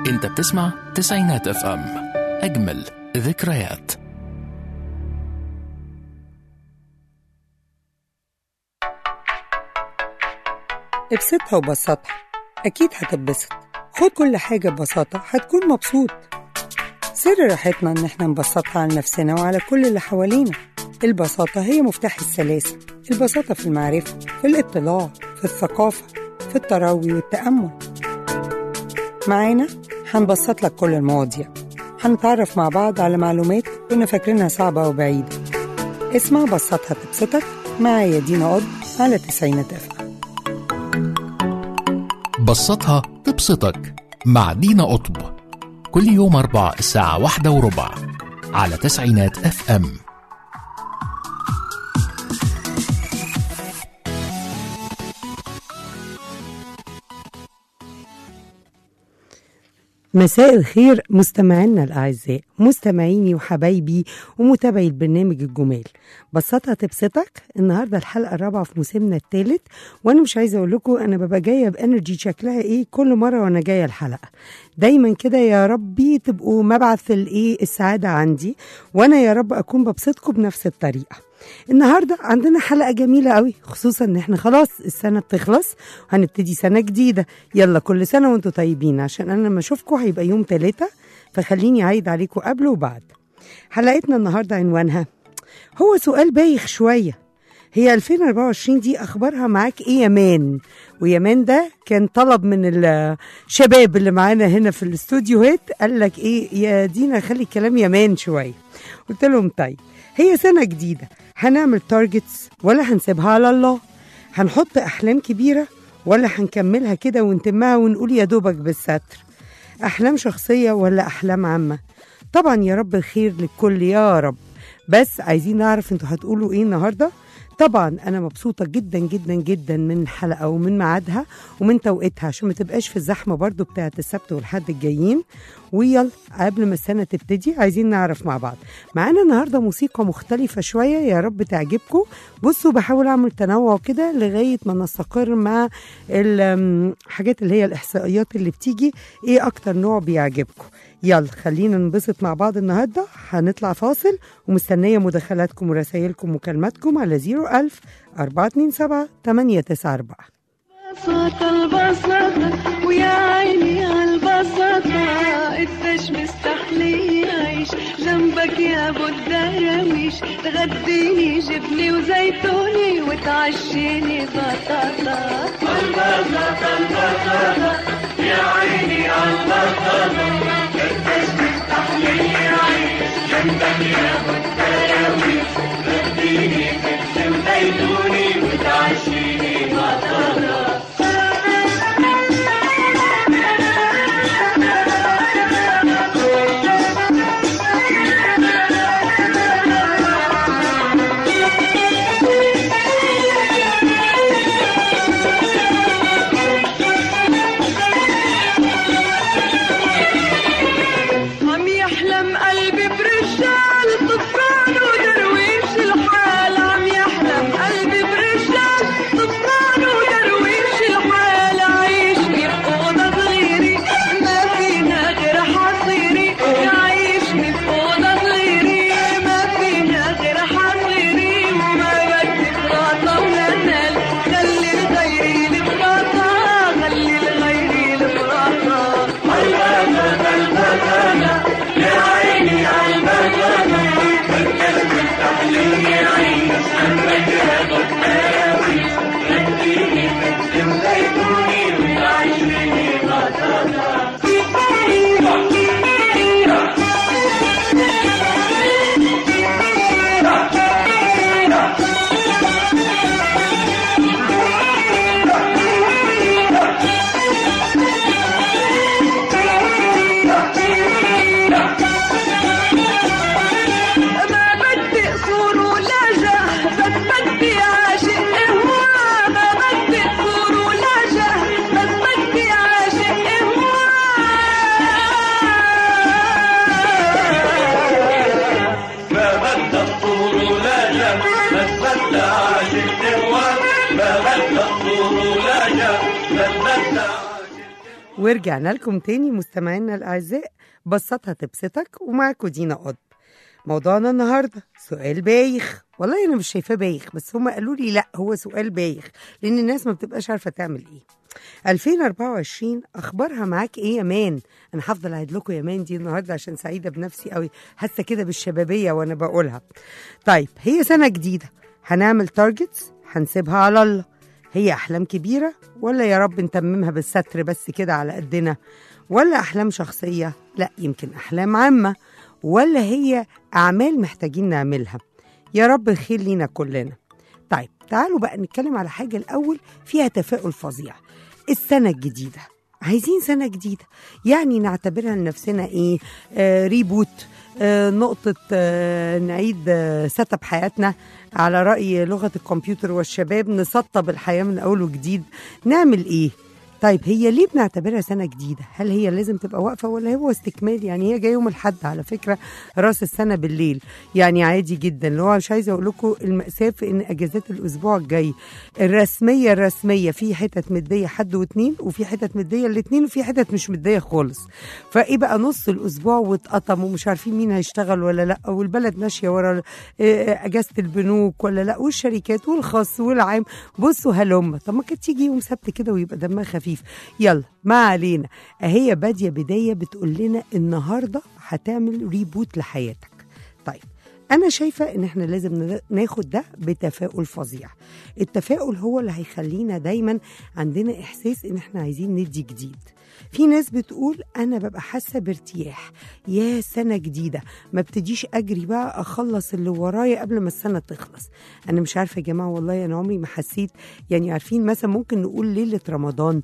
انت بتسمع تسعينات اف ام اجمل ذكريات ابسطها وبسطها أكيد هتتبسط خد كل حاجة ببساطة هتكون مبسوط سر راحتنا إن احنا نبسطها على نفسنا وعلى كل اللي حوالينا البساطة هي مفتاح السلاسة البساطة في المعرفة في الاطلاع في الثقافة في التروي والتأمل معانا هنبسط لك كل المواضيع هنتعرف مع بعض على معلومات كنا فاكرينها صعبة وبعيدة اسمع بسطها تبسطك معايا دينا قض على تسعينات أفهم بسطها تبسطك مع دينا قطب كل يوم أربع الساعة واحدة وربع على تسعينات اف ام مساء الخير مستمعينا الأعزاء مستمعيني وحبايبي ومتابعي البرنامج الجمال بسطها تبسطك النهاردة الحلقة الرابعة في موسمنا الثالث وأنا مش عايزة أقول لكم أنا ببقى جاية بأنرجي شكلها إيه كل مرة وأنا جاية الحلقة دايما كده يا ربي تبقوا مبعث الإيه السعادة عندي وأنا يا رب أكون ببسطكم بنفس الطريقة النهارده عندنا حلقه جميله قوي خصوصا ان احنا خلاص السنه بتخلص وهنبتدي سنه جديده يلا كل سنه وانتم طيبين عشان انا لما اشوفكم هيبقى يوم ثلاثة فخليني اعيد عليكم قبل وبعد حلقتنا النهارده عنوانها هو سؤال بايخ شويه هي 2024 دي اخبارها معاك ايه يا مان ويمان ده كان طلب من الشباب اللي معانا هنا في الاستوديوهات قال لك ايه يا دينا خلي الكلام يمان شويه قلت لهم طيب هي سنه جديده هنعمل تارجتس ولا هنسيبها على الله هنحط احلام كبيره ولا هنكملها كده ونتمها ونقول يا دوبك بالستر احلام شخصيه ولا احلام عامه طبعا يا رب الخير للكل يا رب بس عايزين نعرف انتوا هتقولوا ايه النهارده طبعا انا مبسوطه جدا جدا جدا من الحلقه ومن ميعادها ومن توقيتها عشان ما تبقاش في الزحمه برضو بتاعه السبت والحد الجايين ويلا قبل ما السنه تبتدي عايزين نعرف مع بعض معانا النهارده موسيقى مختلفه شويه يا رب تعجبكم بصوا بحاول اعمل تنوع كده لغايه ما نستقر مع الحاجات اللي هي الاحصائيات اللي بتيجي ايه اكتر نوع بيعجبكم يلا خلينا ننبسط مع بعض النهارده هنطلع فاصل ومستنيه مداخلاتكم ورسائلكم ومكالماتكم على 01000 427 894 بساطة البساطة ويا عيني عالبساطة قديش مستحلي يعيش جنبك يا ابو الدراويش تغديني جبني وزيتوني وتعشيني بطاطا البساطة البساطة يا عيني عالبساطة قديش مستحلي يعيش جنبك يا ابو الدراويش تغديني جبني وزيتوني وتعشيني بطاطا عم يحلم قلبي برجال طفران ودرويش الحال عم يحلم قلبي برجال طفران ودرويش الحال عايشني بأوضة صغيرة ما فينا غير حصيري عايشني بأوضة صغيرة ما فينا غير حصيري وما بدي فراطة ولا نال خلي لغيري الفراطة خلي لغيري الفراطة يا عيني عالبطانة فكر مستحليني عيش عنك يا بطاوي رديني فكر زيتوني وتعيشني بطاطا ما بدي قصور ولا جاه بس بدي عاشق هوا ما بدي قصور ولا جاه بس بدي عاشق هوا ما بدك طول ولا جا بس بدك عاشق هوا ما بدك طول ولا جا بس بدك ورجعنا لكم تاني مستمعينا الأعزاء بسطها تبسطك ومعاكم دينا قطب موضوعنا النهاردة سؤال بايخ والله أنا مش شايفاه بايخ بس هما قالوا لي لا هو سؤال بايخ لأن الناس ما بتبقاش عارفة تعمل إيه 2024 أخبارها معاك إيه يا مان أنا هفضل أعيد لكم يا مان دي النهاردة عشان سعيدة بنفسي قوي حاسة كده بالشبابية وأنا بقولها طيب هي سنة جديدة هنعمل تارجتس هنسيبها على الله هي أحلام كبيرة ولا يا رب نتممها بالستر بس كده على قدنا ولا أحلام شخصية لا يمكن أحلام عامة ولا هي أعمال محتاجين نعملها يا رب الخير لينا كلنا طيب تعالوا بقى نتكلم على حاجة الأول فيها تفاؤل فظيع السنة الجديدة عايزين سنة جديدة يعني نعتبرها لنفسنا إيه آه ريبوت آه نقطة آه نعيد آه سيت اب حياتنا على رأي لغة الكمبيوتر والشباب نسطب الحياة من أول وجديد نعمل إيه؟ طيب هي ليه بنعتبرها سنة جديدة؟ هل هي لازم تبقى واقفة ولا هو استكمال؟ يعني هي جاية يوم الحد على فكرة راس السنة بالليل، يعني عادي جدا، اللي هو مش عايزة أقول لكم المأساة في إن أجازات الأسبوع الجاي الرسمية الرسمية في حتت مدية حد واثنين وفي حتت مدية الاثنين وفي حتت مش مدية خالص. فإيه بقى نص الأسبوع واتقطم ومش عارفين مين هيشتغل ولا لأ والبلد ماشية ورا آه، أجازة البنوك ولا لأ والشركات والخاص والعام بصوا هلم طب ما كانت تيجي يوم سبت كده ويبقى دمها خفيف يلا ما علينا اهي باديه بدايه بتقول لنا النهارده هتعمل ريبوت لحياتك طيب انا شايفه ان احنا لازم ن- ناخد ده بتفاؤل فظيع التفاؤل هو اللي هيخلينا دايما عندنا احساس ان احنا عايزين ندي جديد في ناس بتقول انا ببقى حاسه بارتياح يا سنه جديده ما ابتديش اجري بقى اخلص اللي ورايا قبل ما السنه تخلص انا مش عارفه يا جماعه والله انا عمري ما حسيت يعني عارفين مثلا ممكن نقول ليله رمضان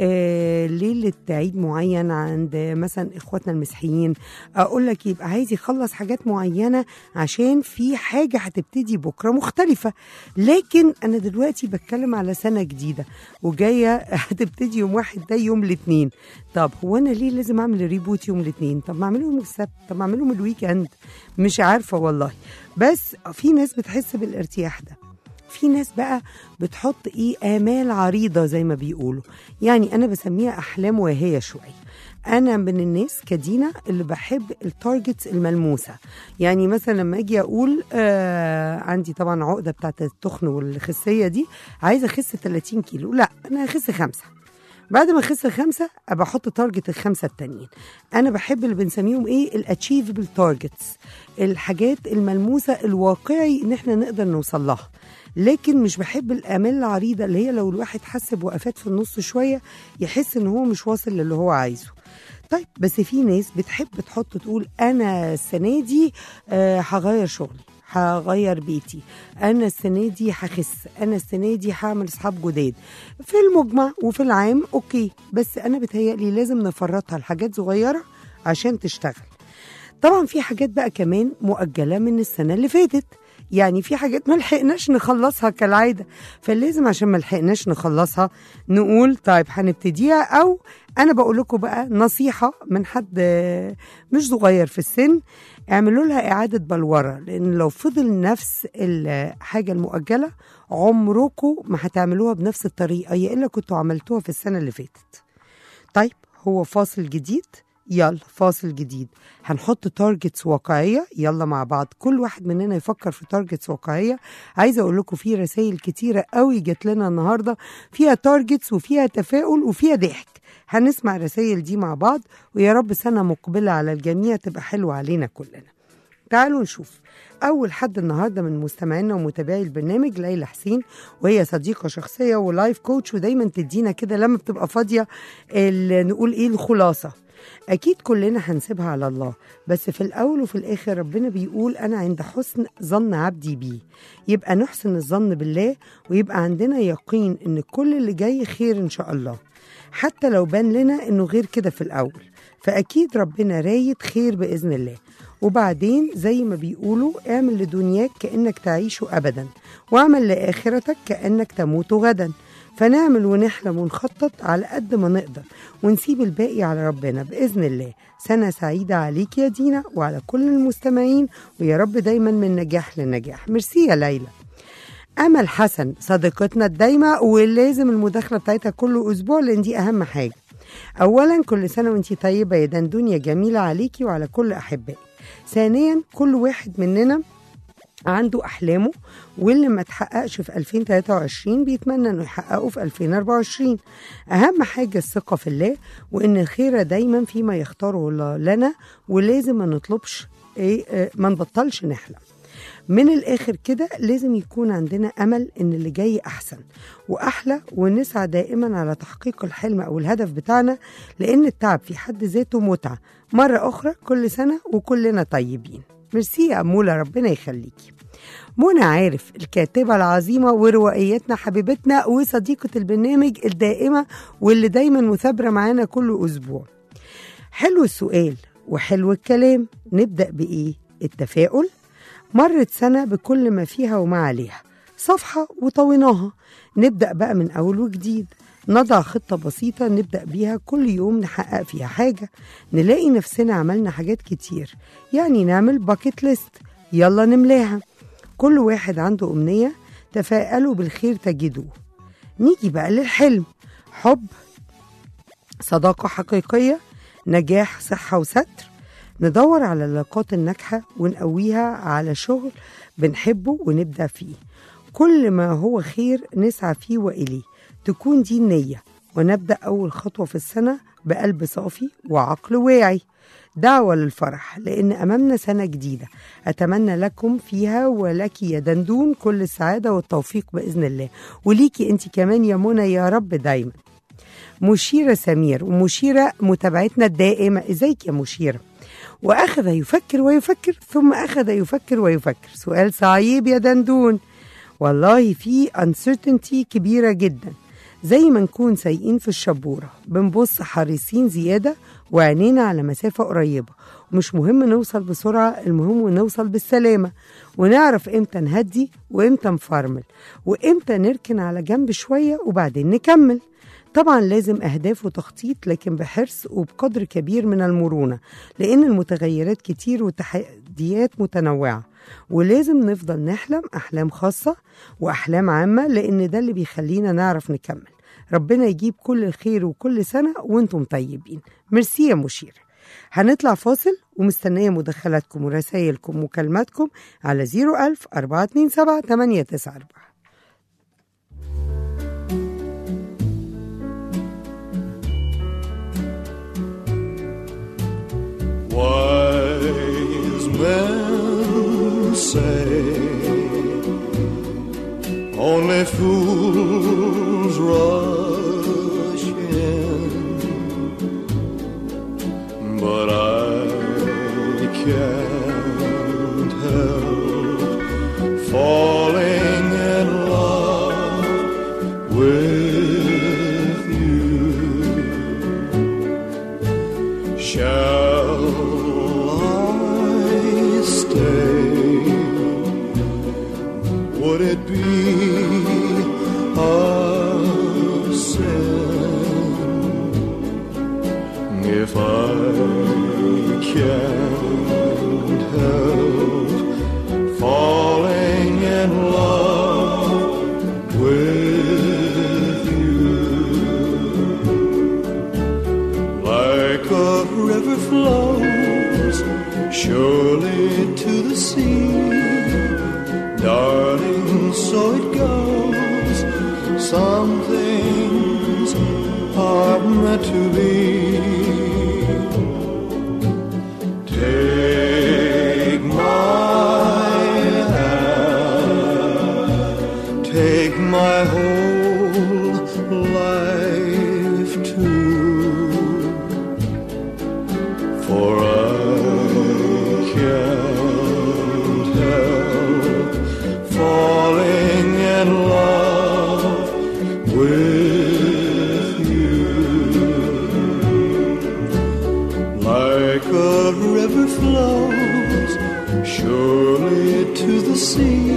آه ليله عيد معين عند مثلا اخواتنا المسيحيين اقول لك يبقى عايز يخلص حاجات معينه عشان في حاجه هتبتدي بكره مختلفه لكن انا دلوقتي بتكلم على سنه جديده وجايه هتبتدي يوم واحد ده يوم الاثنين طب هو انا ليه لازم اعمل ريبوت يوم الاثنين طب ما اعمله يوم السبت طب ما اعمله يوم الويك اند مش عارفه والله بس في ناس بتحس بالارتياح ده في ناس بقى بتحط ايه امال عريضه زي ما بيقولوا يعني انا بسميها احلام واهيه شويه انا من الناس كدينا اللي بحب التارجتس الملموسه يعني مثلا لما اجي اقول آه عندي طبعا عقده بتاعت التخن والخسيه دي عايزه اخس 30 كيلو لا انا هخس خمسه بعد ما اخس الخمسه ابقى احط تارجت الخمسه التانيين انا بحب اللي بنسميهم ايه الاتشيفبل تارجتس الحاجات الملموسه الواقعي ان احنا نقدر نوصل لها لكن مش بحب الامال العريضه اللي هي لو الواحد حس بوقفات في النص شويه يحس ان هو مش واصل للي هو عايزه طيب بس في ناس بتحب تحط تقول انا السنه دي آه، هغير شغلي هغير بيتي انا السنه دي هخس انا السنه دي هعمل اصحاب جداد في المجمع وفي العام اوكي بس انا بتهيألي لازم نفرطها لحاجات صغيره عشان تشتغل طبعا في حاجات بقى كمان مؤجله من السنه اللي فاتت يعني في حاجات ما لحقناش نخلصها كالعاده فلازم عشان ما لحقناش نخلصها نقول طيب هنبتديها او انا بقول لكم بقى نصيحه من حد آه، مش صغير في السن اعملوا لها اعاده بلوره لان لو فضل نفس الحاجه المؤجله عمركم ما هتعملوها بنفس الطريقه يا الا كنتوا عملتوها في السنه اللي فاتت طيب هو فاصل جديد يلا فاصل جديد هنحط تارجتس واقعيه يلا مع بعض كل واحد مننا يفكر في تارجتس واقعيه عايزه اقول لكم في رسائل كتيره قوي جات لنا النهارده فيها تارجتس وفيها تفاؤل وفيها ضحك هنسمع الرسائل دي مع بعض ويا رب سنه مقبله على الجميع تبقى حلوه علينا كلنا تعالوا نشوف أول حد النهاردة من مستمعينا ومتابعي البرنامج ليلى حسين وهي صديقة شخصية ولايف كوتش ودايما تدينا كده لما بتبقى فاضية ال- نقول إيه الخلاصة أكيد كلنا هنسيبها على الله بس في الأول وفي الآخر ربنا بيقول أنا عند حسن ظن عبدي بي يبقى نحسن الظن بالله ويبقى عندنا يقين إن كل اللي جاي خير إن شاء الله حتى لو بان لنا إنه غير كده في الأول فأكيد ربنا رايد خير بإذن الله وبعدين زي ما بيقولوا اعمل لدنياك كأنك تعيش أبدا واعمل لآخرتك كأنك تموت غدا فنعمل ونحلم ونخطط على قد ما نقدر ونسيب الباقي على ربنا بإذن الله سنة سعيدة عليك يا دينا وعلى كل المستمعين ويا رب دايما من نجاح لنجاح ميرسي يا ليلى أمل حسن صديقتنا الدايمة ولازم المداخلة بتاعتها كل أسبوع لأن دي أهم حاجة اولا كل سنه وانت طيبه يا دندون يا جميله عليكي وعلى كل احبائك ثانيا كل واحد مننا عنده احلامه واللي ما تحققش في 2023 بيتمنى انه يحققه في 2024 اهم حاجه الثقه في الله وان الخير دايما فيما يختاره الله لنا ولازم ما نطلبش ايه آه، ما نبطلش نحلم من الاخر كده لازم يكون عندنا امل ان اللي جاي احسن واحلى ونسعى دائما على تحقيق الحلم او الهدف بتاعنا لان التعب في حد ذاته متعه مره اخرى كل سنه وكلنا طيبين ميرسي يا اموله ربنا يخليكي منى عارف الكاتبة العظيمة وروائيتنا حبيبتنا وصديقة البرنامج الدائمة واللي دايما مثابرة معانا كل أسبوع حلو السؤال وحلو الكلام نبدأ بإيه؟ التفاؤل مرت سنة بكل ما فيها وما عليها صفحة وطويناها نبدأ بقى من أول وجديد نضع خطة بسيطة نبدأ بيها كل يوم نحقق فيها حاجة نلاقي نفسنا عملنا حاجات كتير يعني نعمل باكيت ليست يلا نملاها كل واحد عنده أمنية تفائلوا بالخير تجدوه نيجي بقى للحلم حب صداقة حقيقية نجاح صحة وستر ندور على العلاقات الناجحة ونقويها على شغل بنحبه ونبدأ فيه كل ما هو خير نسعى فيه وإليه تكون دي النية ونبدأ أول خطوة في السنة بقلب صافي وعقل واعي دعوة للفرح لأن أمامنا سنة جديدة أتمنى لكم فيها ولك يا دندون كل السعادة والتوفيق بإذن الله وليكي أنت كمان يا منى يا رب دايما مشيرة سمير ومشيرة متابعتنا الدائمة ازيك يا مشيرة وأخذ يفكر ويفكر ثم أخذ يفكر ويفكر سؤال صعيب يا دندون والله في uncertainty كبيرة جدا زي ما نكون سايقين في الشبورة بنبص حريصين زيادة وعينينا على مسافة قريبة ومش مهم نوصل بسرعة المهم نوصل بالسلامة ونعرف امتى نهدي وامتى نفرمل وامتى نركن على جنب شوية وبعدين نكمل طبعا لازم أهداف وتخطيط لكن بحرص وبقدر كبير من المرونة لأن المتغيرات كتير والتحديات متنوعة ولازم نفضل نحلم أحلام خاصة وأحلام عامة لأن ده اللي بيخلينا نعرف نكمل ربنا يجيب كل الخير وكل سنة وانتم طيبين ميرسي يا مشير هنطلع فاصل ومستنية مداخلاتكم ورسائلكم ومكالماتكم على 01000 427 894 Wise men say only fools rush in, but I can't help falling in love with you. Shall I stay? Would it be a sin if I can't help falling in love with you? like a river flows surely to the sea. Darling, so it goes. Some things are meant to be. Take my hand, take my whole life too. For I can't help falling in love with you. Like a river flows surely to the sea.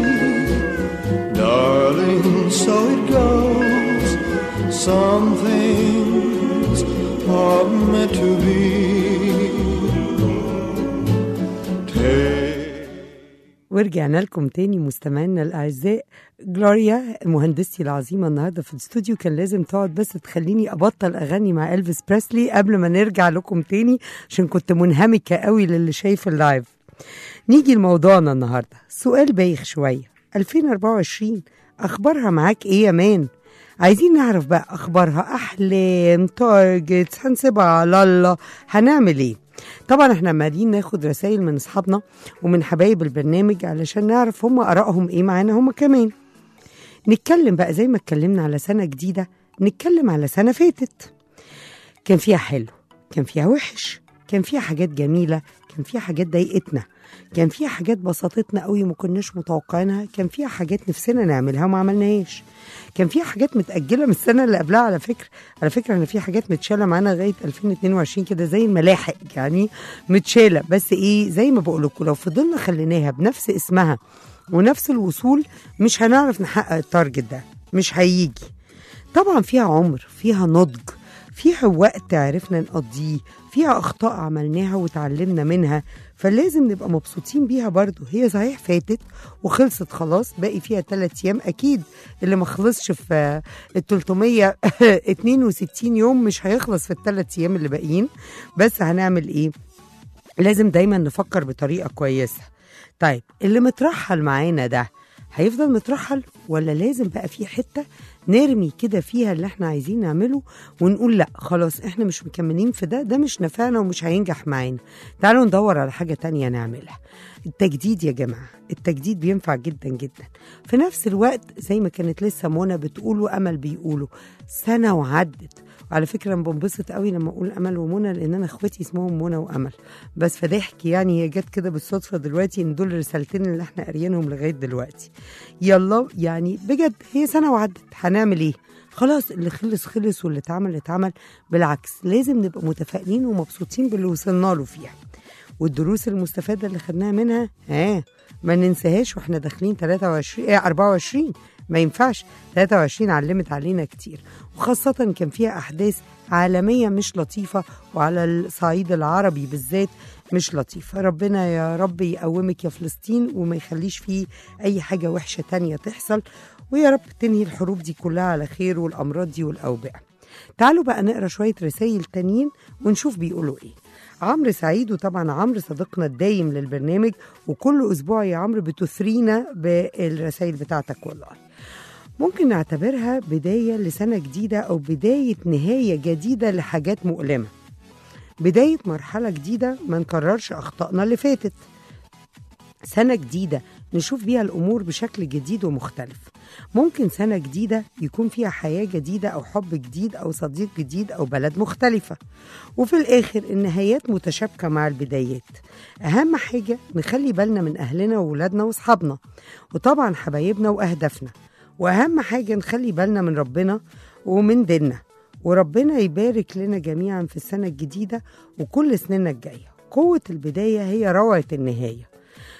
Darling, so it goes. Some things are meant to be. Take ورجعنا لكم تاني مستمعينا الاعزاء جلوريا مهندستي العظيمه النهارده في الاستوديو كان لازم تقعد بس تخليني ابطل اغني مع الفيس بريسلي قبل ما نرجع لكم تاني عشان كنت منهمكه قوي للي شايف اللايف نيجي لموضوعنا النهارده سؤال بايخ شويه 2024 اخبارها معاك ايه يا مان عايزين نعرف بقى اخبارها احلام تارجتس هنسيبها على الله هنعمل ايه طبعا احنا عمالين ناخد رسائل من اصحابنا ومن حبايب البرنامج علشان نعرف هم ارائهم ايه معانا هم كمان نتكلم بقى زي ما اتكلمنا على سنه جديده نتكلم على سنه فاتت كان فيها حلو كان فيها وحش كان فيها حاجات جميله كان فيها حاجات ضايقتنا كان فيها حاجات بسطتنا قوي ما كناش متوقعينها كان فيها حاجات نفسنا نعملها وما عملناهاش كان فيها حاجات متأجلة من السنة اللي قبلها على فكرة على فكرة أنا في حاجات متشالة معانا لغاية 2022 كده زي الملاحق يعني متشالة بس إيه زي ما بقول لكم لو فضلنا خليناها بنفس اسمها ونفس الوصول مش هنعرف نحقق التارجت ده مش هيجي طبعا فيها عمر فيها نضج فيها وقت عرفنا نقضيه فيها أخطاء عملناها وتعلمنا منها فلازم نبقى مبسوطين بيها برضو هي صحيح فاتت وخلصت خلاص باقي فيها ثلاث أيام أكيد اللي ما خلصش في ال 362 يوم مش هيخلص في الثلاث أيام اللي باقيين بس هنعمل إيه لازم دايما نفكر بطريقة كويسة طيب اللي مترحل معانا ده هيفضل مترحل ولا لازم بقى في حته نرمي كده فيها اللي احنا عايزين نعمله ونقول لا خلاص احنا مش مكملين في ده ده مش نفعنا ومش هينجح معانا تعالوا ندور على حاجه تانية نعملها التجديد يا جماعه التجديد بينفع جدا جدا في نفس الوقت زي ما كانت لسه منى بتقول وامل بيقولوا سنه وعدت وعلى فكره انا بنبسط قوي لما اقول امل ومنى لان انا اخواتي اسمهم منى وامل بس فضحك يعني هي جت كده بالصدفه دلوقتي ان دول الرسالتين اللي احنا قاريينهم لغايه دلوقتي يلا يعني بجد هي سنه وعدت هنعمل ايه خلاص اللي خلص خلص واللي اتعمل اتعمل بالعكس لازم نبقى متفائلين ومبسوطين باللي وصلنا له فيها والدروس المستفاده اللي خدناها منها ها ما ننساهاش واحنا داخلين 23 ايه 24 ما ينفعش 23 علمت علينا كتير وخاصة كان فيها أحداث عالمية مش لطيفة وعلى الصعيد العربي بالذات مش لطيفة ربنا يا رب يقومك يا فلسطين وما يخليش فيه أي حاجة وحشة تانية تحصل ويا رب تنهي الحروب دي كلها على خير والأمراض دي والأوبئة تعالوا بقى نقرا شوية رسائل تانيين ونشوف بيقولوا إيه عمرو سعيد وطبعا عمرو صديقنا الدايم للبرنامج وكل اسبوع يا عمرو بتثرينا بالرسائل بتاعتك والله ممكن نعتبرها بدايه لسنه جديده او بدايه نهايه جديده لحاجات مؤلمه بدايه مرحله جديده ما نكررش اخطائنا اللي فاتت سنه جديده نشوف بيها الامور بشكل جديد ومختلف ممكن سنه جديده يكون فيها حياه جديده او حب جديد او صديق جديد او بلد مختلفه وفي الاخر النهايات متشابكه مع البدايات اهم حاجه نخلي بالنا من اهلنا واولادنا واصحابنا وطبعا حبايبنا واهدافنا واهم حاجه نخلي بالنا من ربنا ومن ديننا وربنا يبارك لنا جميعا في السنه الجديده وكل سننا الجايه قوه البدايه هي روعه النهايه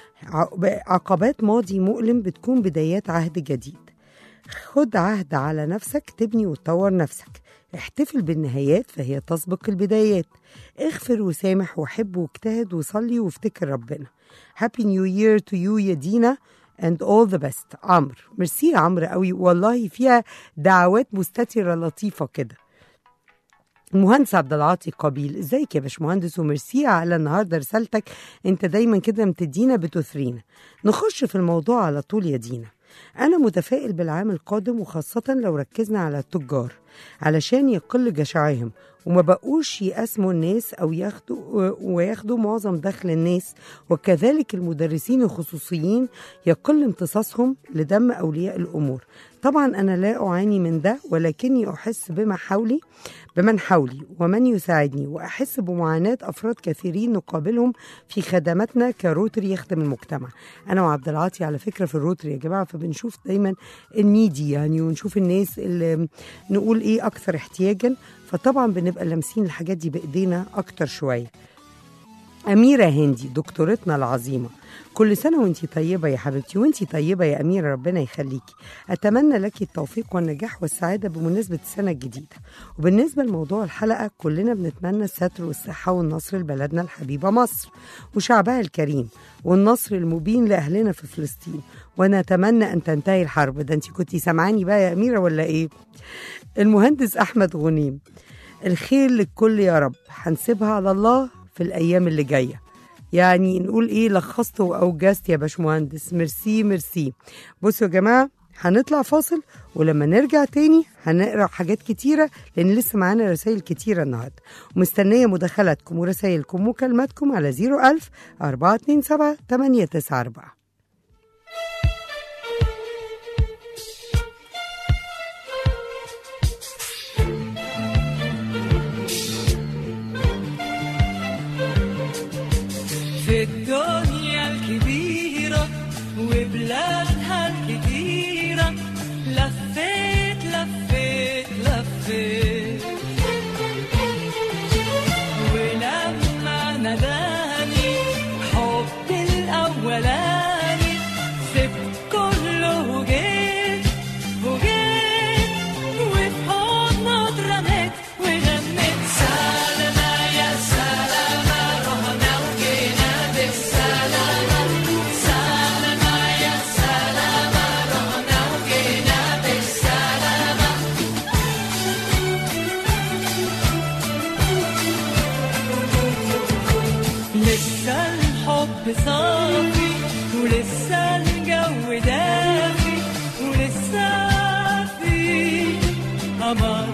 عقبات ماضي مؤلم بتكون بدايات عهد جديد خد عهد على نفسك تبني وتطور نفسك احتفل بالنهايات فهي تسبق البدايات اغفر وسامح وحب واجتهد وصلي وافتكر ربنا هابي نيو يير تو يو يا دينا and all the best عمرو ميرسي يا عمرو قوي والله فيها دعوات مستترة لطيفة كده المهندس عبد العاطي قبيل ازيك يا باشمهندس وميرسي على النهارده رسالتك انت دايما كده بتدينا بتثرينا نخش في الموضوع على طول يا دينا انا متفائل بالعام القادم وخاصه لو ركزنا على التجار علشان يقل جشعهم وما بقوش يقسموا الناس او ياخدوا وياخدوا معظم دخل الناس وكذلك المدرسين الخصوصيين يقل امتصاصهم لدم اولياء الامور طبعا انا لا اعاني من ده ولكني احس بما حولي بمن حولي ومن يساعدني واحس بمعاناه افراد كثيرين نقابلهم في خدماتنا كروتري يخدم المجتمع انا وعبد العاطي على فكره في الروتري يا جماعه فبنشوف دايما النيدي يعني ونشوف الناس اللي نقول ايه اكثر احتياجا فطبعا بنبقى لامسين الحاجات دي بايدينا اكتر شويه أميرة هندي دكتورتنا العظيمة كل سنة وانتي طيبة يا حبيبتي وانتي طيبة يا أميرة ربنا يخليكي أتمنى لك التوفيق والنجاح والسعادة بمناسبة السنة الجديدة وبالنسبة لموضوع الحلقة كلنا بنتمنى الستر والصحة والنصر لبلدنا الحبيبة مصر وشعبها الكريم والنصر المبين لأهلنا في فلسطين ونتمنى أن تنتهي الحرب ده انتي كنتي سامعاني بقى يا أميرة ولا إيه المهندس أحمد غنيم الخير للكل يا رب هنسيبها على الله في الأيام اللي جاية يعني نقول ايه لخصت واوجزت يا باشمهندس ميرسي ميرسي بصوا يا جماعه هنطلع فاصل ولما نرجع تاني هنقرا حاجات كتيره لان لسه معانا رسائل كتيره النهارده ومستنيه مداخلاتكم ورسائلكم ومكالماتكم على 01000 427 894 في الدنيا الكبيرة وبلادها الكتيرة لفيت لفيت لفيت ولما ناداني حب الأولاني سبت كله وجيت وجيت وفي حضنه اترميت وغنيت سلامة يا سلامة رحنا وجينا بالسلامة سلامة يا سلامة رحنا وجينا بالسلامة لسه الحب صافي ولسه الجو دافي ولسه في قمر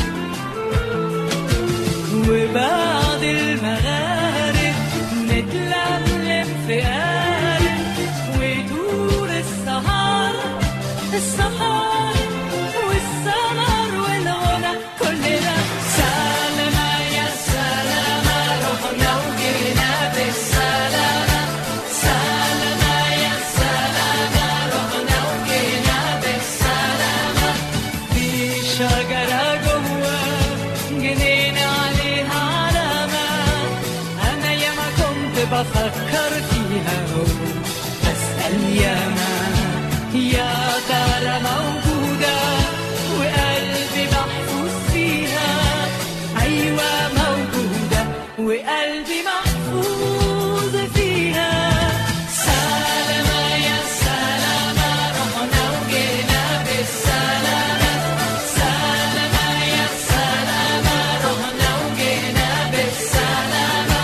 وبعد المغارب نتلملم في قارب ويدور السهر السهر والسمر والغنى كلنا سلامة يا سلامة رحنا وجينا بالسلامة سلامة يا سلامة رحنا وجينا بالسلامة في شجرة جوه جنينة عليها علامة أنا ياما كنت بفكر فيها بسأل ياما يا ترى موجودة وقلبي محفوظ فيها أيوة موجودة وقلبي محفوظ فيها سلامة يا سلامة رحنا وجينا بالسلامة سلامة يا سلامة رحنا وجينا بالسلامة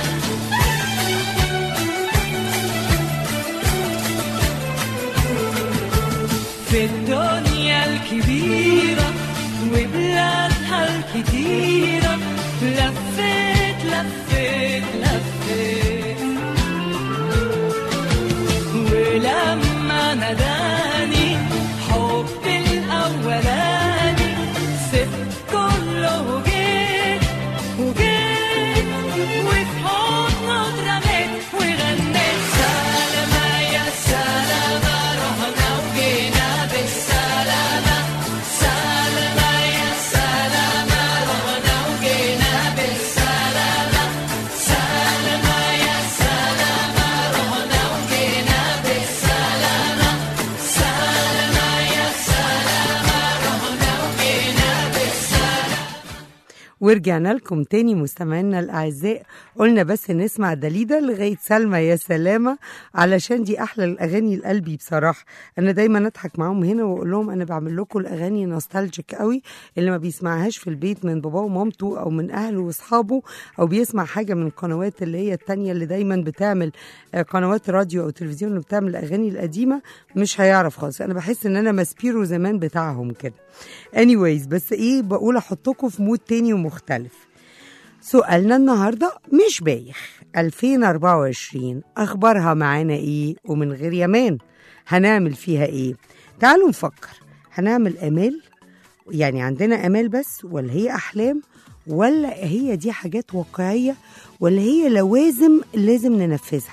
في الدنيا الكبيرة وبلادها الكتيرة لفيت لفيت لفيت ولما ناداني حب الأولاني سبت كله وجيت وجيت وفي حضنه اترميت وغنيت سلامة يا سلامة رحنا وجينا بالسلامة سلامة يا سلامة رحنا وجينا بالسلامة سلامة يا سلامة رحنا وجينا بالسلامة سلامة يا سلامة رحنا وجينا بالسلامة ورجعنا لكم تاني مستمعينا الاعزاء قلنا بس نسمع دليدا لغايه سلمى يا سلامه علشان دي احلى الاغاني لقلبي بصراحه انا دايما اضحك معاهم هنا واقول لهم انا بعمل لكم الاغاني نوستالجيك قوي اللي ما بيسمعهاش في البيت من باباه ومامته او من اهله واصحابه او بيسمع حاجه من القنوات اللي هي التانية اللي دايما بتعمل آه، قنوات راديو او تلفزيون اللي بتعمل الاغاني القديمه مش هيعرف خالص انا بحس ان انا ماسبيرو زمان بتاعهم كده anyways بس ايه بقول احطكم في مود تاني ومختلف سؤالنا النهارده مش بايخ 2024 اخبارها معانا ايه ومن غير يمان هنعمل فيها ايه تعالوا نفكر هنعمل امال يعني عندنا امال بس ولا هي احلام ولا هي دي حاجات واقعيه ولا هي لوازم لازم ننفذها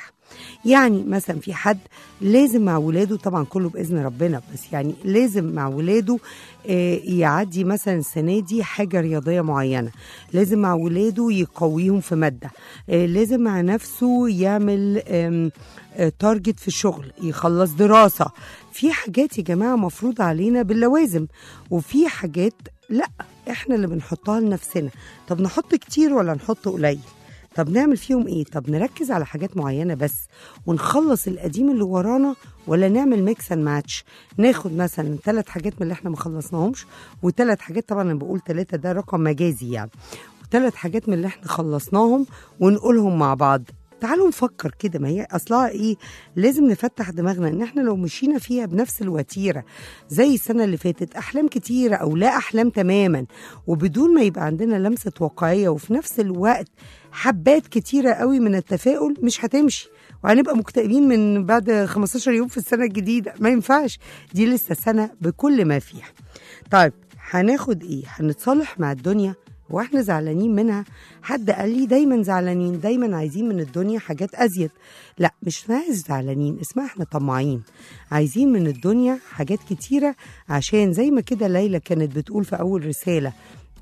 يعني مثلا في حد لازم مع ولاده طبعا كله باذن ربنا بس يعني لازم مع ولاده آه، يعدي مثلا السنه دي حاجه رياضيه معينه لازم مع ولاده يقويهم في ماده آه، لازم مع نفسه يعمل آم، آه، تارجت في الشغل يخلص دراسه في حاجات يا جماعه مفروض علينا باللوازم وفي حاجات لا احنا اللي بنحطها لنفسنا طب نحط كتير ولا نحط قليل طب نعمل فيهم ايه طب نركز على حاجات معينه بس ونخلص القديم اللي ورانا ولا نعمل ميكس اند ماتش ناخد مثلا ثلاث حاجات من اللي احنا ما خلصناهمش وثلاث حاجات طبعا انا بقول ثلاثه ده رقم مجازي يعني وثلاث حاجات من اللي احنا خلصناهم ونقولهم مع بعض تعالوا نفكر كده ما هي اصلها ايه لازم نفتح دماغنا ان احنا لو مشينا فيها بنفس الوتيره زي السنه اللي فاتت احلام كتيره او لا احلام تماما وبدون ما يبقى عندنا لمسه واقعيه وفي نفس الوقت حبات كتيره قوي من التفاؤل مش هتمشي وهنبقى مكتئبين من بعد 15 يوم في السنه الجديده ما ينفعش دي لسه سنه بكل ما فيها طيب هناخد ايه هنتصالح مع الدنيا واحنا زعلانين منها حد قال لي دايما زعلانين دايما عايزين من الدنيا حاجات ازيد لا مش اسمها زعلانين اسمها احنا طماعين عايزين من الدنيا حاجات كتيره عشان زي ما كده ليلى كانت بتقول في اول رساله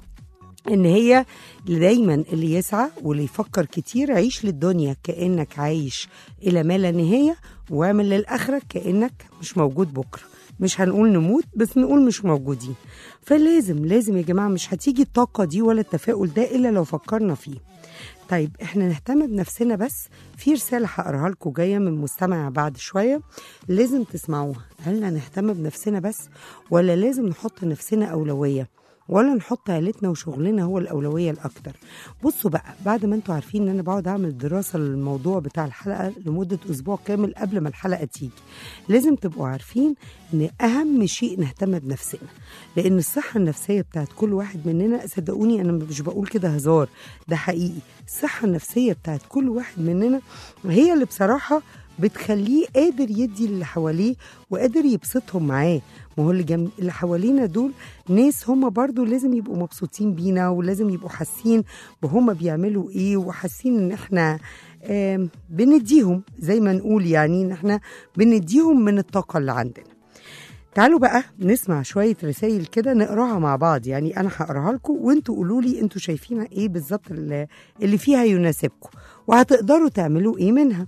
ان هي دايما اللي يسعى واللي يفكر كتير عيش للدنيا كانك عايش الى ما لا نهايه واعمل للاخره كانك مش موجود بكره مش هنقول نموت بس نقول مش موجودين فلازم لازم يا جماعه مش هتيجي الطاقه دي ولا التفاؤل ده الا لو فكرنا فيه طيب احنا نهتم بنفسنا بس في رساله هقراها لكم جايه من مستمع بعد شويه لازم تسمعوها هل نهتم بنفسنا بس ولا لازم نحط نفسنا اولويه ولا نحط عيلتنا وشغلنا هو الأولوية الأكتر بصوا بقى بعد ما انتوا عارفين ان انا بقعد اعمل دراسة للموضوع بتاع الحلقة لمدة اسبوع كامل قبل ما الحلقة تيجي لازم تبقوا عارفين ان اهم شيء نهتم بنفسنا لان الصحة النفسية بتاعت كل واحد مننا صدقوني انا مش بقول كده هزار ده حقيقي الصحة النفسية بتاعت كل واحد مننا هي اللي بصراحة بتخليه قادر يدي اللي حواليه وقادر يبسطهم معاه ما هو اللي, جم... اللي حوالينا دول ناس هم برضو لازم يبقوا مبسوطين بينا ولازم يبقوا حاسين بهم بيعملوا ايه وحاسين ان احنا آم، بنديهم زي ما نقول يعني ان احنا بنديهم من الطاقة اللي عندنا تعالوا بقى نسمع شوية رسائل كده نقراها مع بعض يعني أنا هقراها لكم وانتوا قولوا لي انتوا شايفين ايه بالظبط اللي اللي فيها يناسبكم وهتقدروا تعملوا ايه منها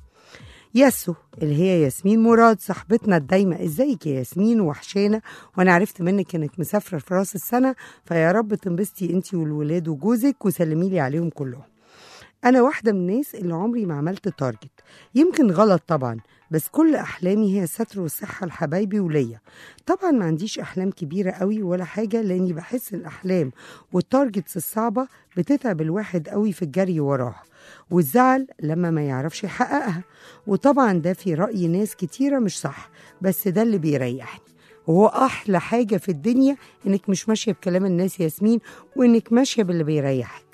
ياسو اللي هي ياسمين مراد صاحبتنا الدايمة ازيك يا ياسمين وحشانة وانا عرفت منك انك مسافرة في راس السنة فيا رب تنبسطي انتي والولاد وجوزك وسلمي لي عليهم كلهم انا واحدة من الناس اللي عمري ما عملت تارجت يمكن غلط طبعا بس كل احلامي هي الستر والصحة لحبايبي وليا طبعا ما عنديش احلام كبيرة قوي ولا حاجة لاني بحس الاحلام والتارجتس الصعبة بتتعب الواحد قوي في الجري وراها والزعل لما ما يعرفش يحققها وطبعا ده في رأي ناس كتيرة مش صح بس ده اللي بيريحني وهو أحلى حاجة في الدنيا إنك مش ماشية بكلام الناس ياسمين وإنك ماشية باللي بيريحك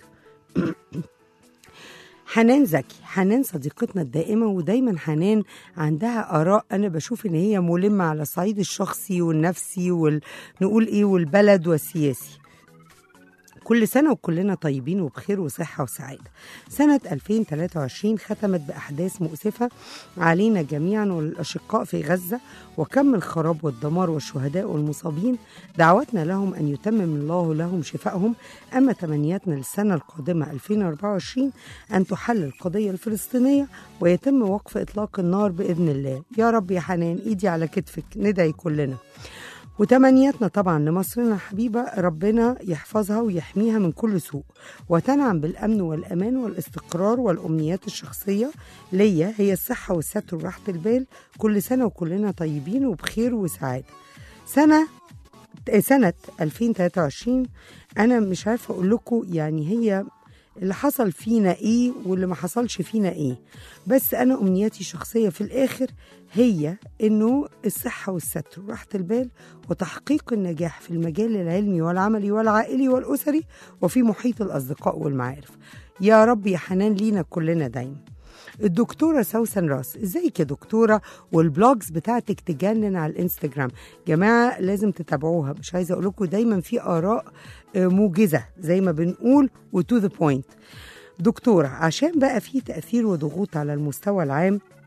حنان زكي حنان صديقتنا الدائمة ودايما حنان عندها آراء أنا بشوف إن هي ملمة على الصعيد الشخصي والنفسي ونقول إيه والبلد والسياسي كل سنة وكلنا طيبين وبخير وصحة وسعادة سنة 2023 ختمت بأحداث مؤسفة علينا جميعا والأشقاء في غزة وكم الخراب والدمار والشهداء والمصابين دعوتنا لهم أن يتمم الله لهم شفائهم أما تمنياتنا للسنة القادمة 2024 أن تحل القضية الفلسطينية ويتم وقف إطلاق النار بإذن الله يا رب يا حنان إيدي على كتفك ندعي كلنا وتمنياتنا طبعا لمصرنا الحبيبة ربنا يحفظها ويحميها من كل سوء وتنعم بالأمن والأمان والاستقرار والأمنيات الشخصية ليا هي الصحة والستر وراحة البال كل سنة وكلنا طيبين وبخير وسعادة سنة سنة 2023 أنا مش عارفة أقول لكم يعني هي اللي حصل فينا ايه واللي ما حصلش فينا ايه بس انا امنياتي الشخصيه في الاخر هي انه الصحه والستر وراحه البال وتحقيق النجاح في المجال العلمي والعملي والعائلي والاسري وفي محيط الاصدقاء والمعارف يا رب يا حنان لينا كلنا دايما الدكتورة سوسن راس ازيك يا دكتورة والبلوجز بتاعتك تجنن على الانستجرام جماعة لازم تتابعوها مش عايزة اقول لكم دايما في اراء آه، موجزة زي ما بنقول وتو ذا بوينت دكتورة عشان بقى في تأثير وضغوط على المستوى العام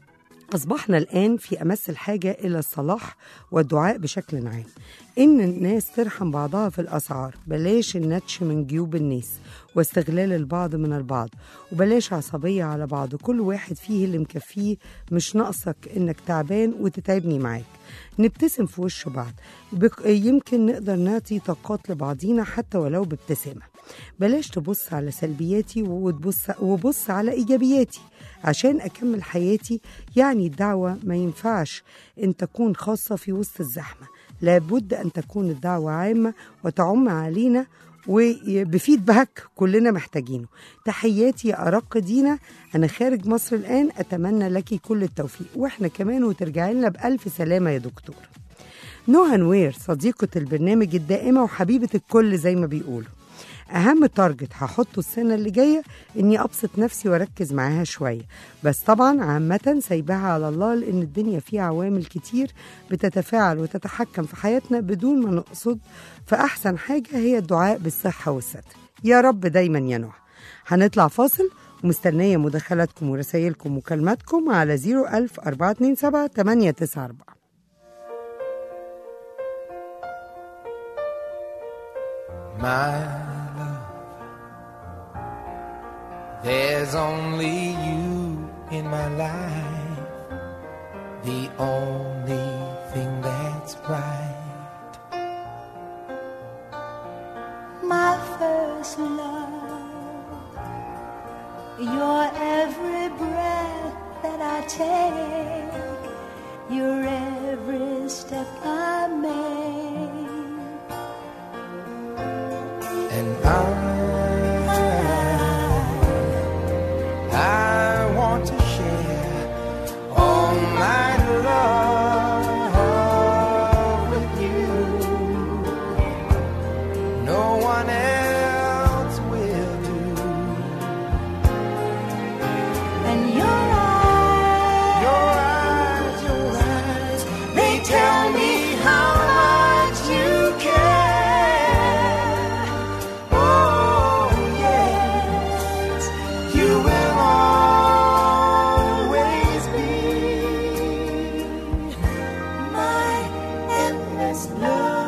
أصبحنا الآن في أمس الحاجة إلى الصلاح والدعاء بشكل عام إن الناس ترحم بعضها في الأسعار بلاش النتش من جيوب الناس واستغلال البعض من البعض وبلاش عصبية على بعض كل واحد فيه اللي مكفيه مش ناقصك إنك تعبان وتتعبني معاك نبتسم في وش بعض بك- يمكن نقدر نعطي طاقات لبعضينا حتى ولو بابتسامة بلاش تبص على سلبياتي وتبص وبص على إيجابياتي عشان أكمل حياتي يعني الدعوة ما ينفعش أن تكون خاصة في وسط الزحمة لابد أن تكون الدعوة عامة وتعم علينا وبفيدباك كلنا محتاجينه تحياتي يا أرق دينا أنا خارج مصر الآن أتمنى لك كل التوفيق وإحنا كمان وترجعي لنا بألف سلامة يا دكتور نهى نوير صديقة البرنامج الدائمة وحبيبة الكل زي ما بيقولوا أهم تارجت هحطه السنة اللي جاية إني أبسط نفسي وأركز معاها شوية بس طبعا عامة سايباها على الله لأن الدنيا فيها عوامل كتير بتتفاعل وتتحكم في حياتنا بدون ما نقصد فأحسن حاجة هي الدعاء بالصحة والستر يا رب دايما يا نوح هنطلع فاصل ومستنية مداخلاتكم ورسائلكم ومكالماتكم على 01000 427 894 my love. There's only you in my life, the only thing that's right. my first love. Your every breath that I take, your every step I make. And I, I want to share all my love with you. No one else will do. And your eyes, Your eyes, your eyes, they tell me how much you care. Oh, yes, you will always be my endless love.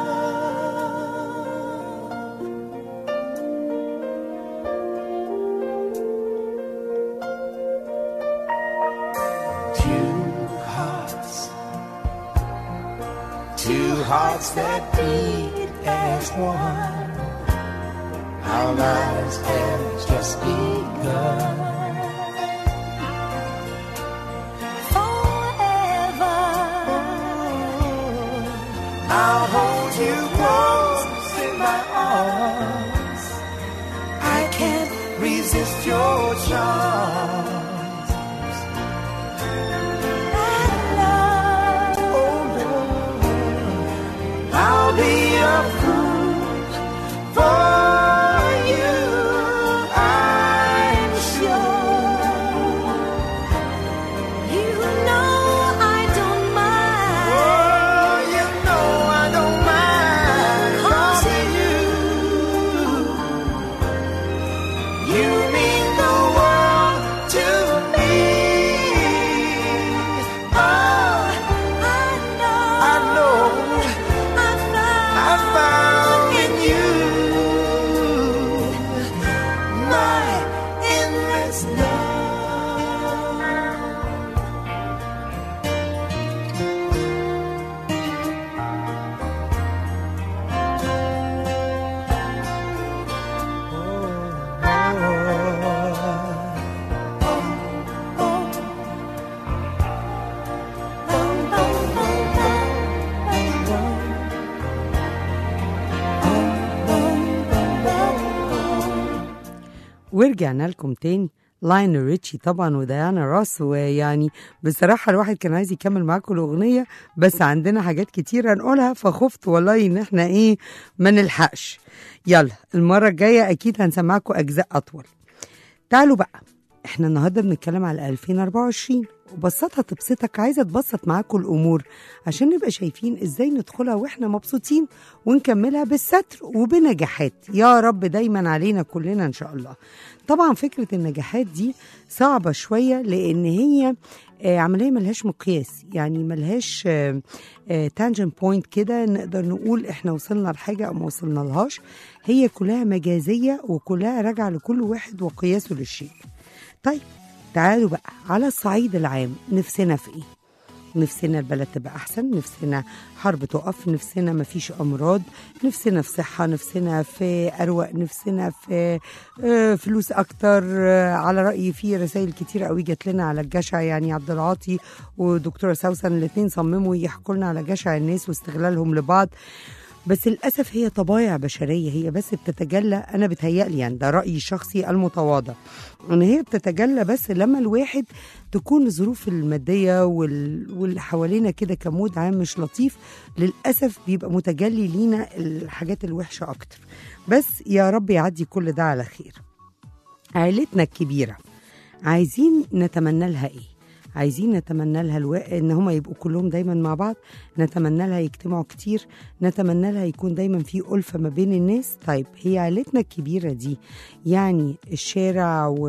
two hearts, two hearts that beat as one. Our lives have just begun. Forever, I'll hold you close in my arms. I can't resist your charms. Oh Lord, I'll be a fool for you. I'm sure. you know I don't mind. Oh, you know I don't mind causing you. You mean the world to me. Oh, I know, I know I found, I found in you my endless love. ورجعنا لكم تاني لاين ريتشي طبعا وديانا راس ويعني بصراحة الواحد كان عايز يكمل معاكم الأغنية بس عندنا حاجات كتير هنقولها فخفت والله إن احنا إيه ما نلحقش يلا المرة الجاية أكيد هنسمعكم أجزاء أطول تعالوا بقى احنا النهاردة بنتكلم على 2024 وبسطها تبسطك عايزة تبسط معاكم الأمور عشان نبقى شايفين إزاي ندخلها وإحنا مبسوطين ونكملها بالستر وبنجاحات يا رب دايما علينا كلنا إن شاء الله طبعا فكرة النجاحات دي صعبة شوية لأن هي آه، عملية ملهاش مقياس يعني ملهاش تانجن بوينت كده نقدر نقول احنا وصلنا لحاجة أو ما وصلنا لهاش هي كلها مجازية وكلها راجعة لكل واحد وقياسه للشيء طيب تعالوا بقى على الصعيد العام نفسنا في ايه نفسنا البلد تبقى احسن نفسنا حرب تقف نفسنا مفيش امراض نفسنا في صحه نفسنا في اروق نفسنا في آه، فلوس اكتر آه، على رايي في رسائل كتير قوي جات لنا على الجشع يعني عبد العاطي ودكتوره سوسن الاثنين صمموا يحكوا لنا على جشع الناس واستغلالهم لبعض بس للاسف هي طبايع بشريه هي بس بتتجلى انا بتهيألي يعني ده رايي الشخصي المتواضع ان هي بتتجلى بس لما الواحد تكون الظروف الماديه وال... واللي حوالينا كده كمود عام مش لطيف للاسف بيبقى متجلي لينا الحاجات الوحشه اكتر بس يا رب يعدي كل ده على خير عائلتنا الكبيره عايزين نتمنى لها ايه عايزين نتمنى لها الو... ان هم يبقوا كلهم دايما مع بعض نتمنى لها يجتمعوا كتير نتمنى لها يكون دايما في ألفة ما بين الناس طيب هي عائلتنا الكبيرة دي يعني الشارع و...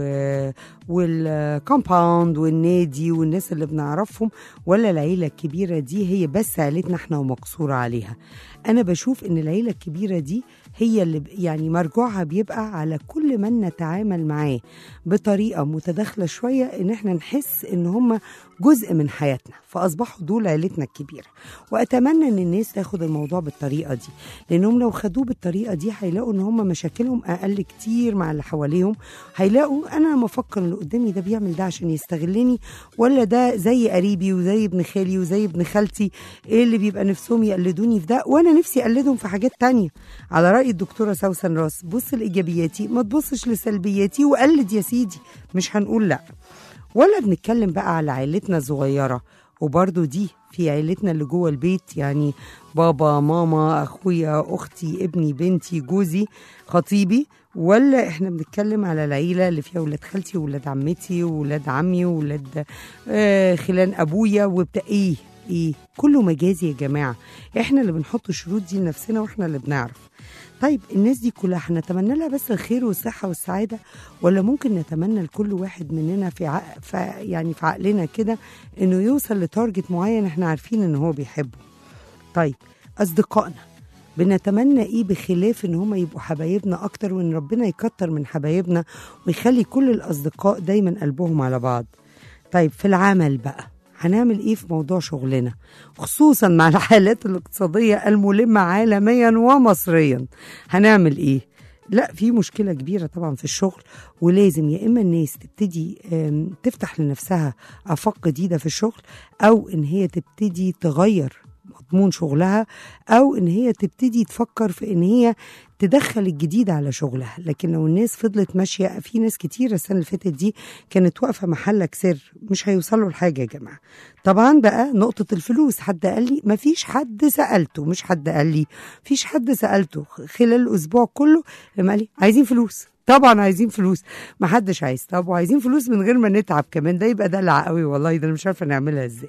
والكومباوند والنادي والناس اللي بنعرفهم ولا العيلة الكبيرة دي هي بس عائلتنا احنا ومقصورة عليها أنا بشوف إن العيلة الكبيرة دي هي اللي ب- يعني مرجوعها بيبقى على كل من نتعامل معاه بطريقة متداخلة شوية إن احنا نحس إن هم جزء من حياتنا فأصبحوا دول عيلتنا الكبيرة وأتمنى إن الناس تاخد الموضوع بالطريقة دي لأنهم لو خدوه بالطريقة دي هيلاقوا إن هم مشاكلهم أقل كتير مع اللي حواليهم هيلاقوا أنا لما أفكر اللي قدامي ده بيعمل ده عشان يستغلني ولا ده زي قريبي وزي ابن خالي وزي ابن خالتي إيه اللي بيبقى نفسهم يقلدوني في ده وأنا نفسي أقلدهم في حاجات تانية على رأي الدكتورة سوسن راس بص لإيجابياتي ما تبصش لسلبياتي وقلد يا سيدي مش هنقول لأ ولا بنتكلم بقى على عيلتنا الصغيرة وبرضو دي في عيلتنا اللي جوه البيت يعني بابا ماما أخويا أختي ابني بنتي جوزي خطيبي ولا احنا بنتكلم على العيلة اللي فيها ولاد خالتي وولاد عمتي وولاد عمي وولاد آه خلان أبويا وبتاع ايه ايه كله مجازي يا جماعة احنا اللي بنحط الشروط دي لنفسنا واحنا اللي بنعرف طيب الناس دي كلها هنتمنى لها بس الخير والصحة والسعادة ولا ممكن نتمنى لكل واحد مننا في, عق... في يعني في عقلنا كده انه يوصل لتارجت معين احنا عارفين ان هو بيحبه طيب اصدقائنا بنتمنى ايه بخلاف ان هم يبقوا حبايبنا اكتر وان ربنا يكتر من حبايبنا ويخلي كل الاصدقاء دايما قلبهم على بعض طيب في العمل بقى هنعمل ايه في موضوع شغلنا خصوصا مع الحالات الاقتصادية الملمة عالميا ومصريا هنعمل ايه لا في مشكلة كبيرة طبعا في الشغل ولازم يا إما الناس تبتدي آم، تفتح لنفسها آفاق جديدة في الشغل أو إن هي تبتدي تغير مضمون شغلها أو إن هي تبتدي تفكر في إن هي تدخل الجديد على شغلها لكن لو الناس فضلت ماشية في ناس كتير السنة اللي فاتت دي كانت واقفة محلك سر مش هيوصلوا لحاجة يا جماعة طبعا بقى نقطة الفلوس حد قال لي مفيش حد سألته مش حد قال لي فيش حد سألته خلال الأسبوع كله لما قال لي عايزين فلوس طبعا عايزين فلوس ما حدش عايز طب وعايزين فلوس من غير ما نتعب كمان ده يبقى دلع قوي والله ده انا مش عارفه نعملها ازاي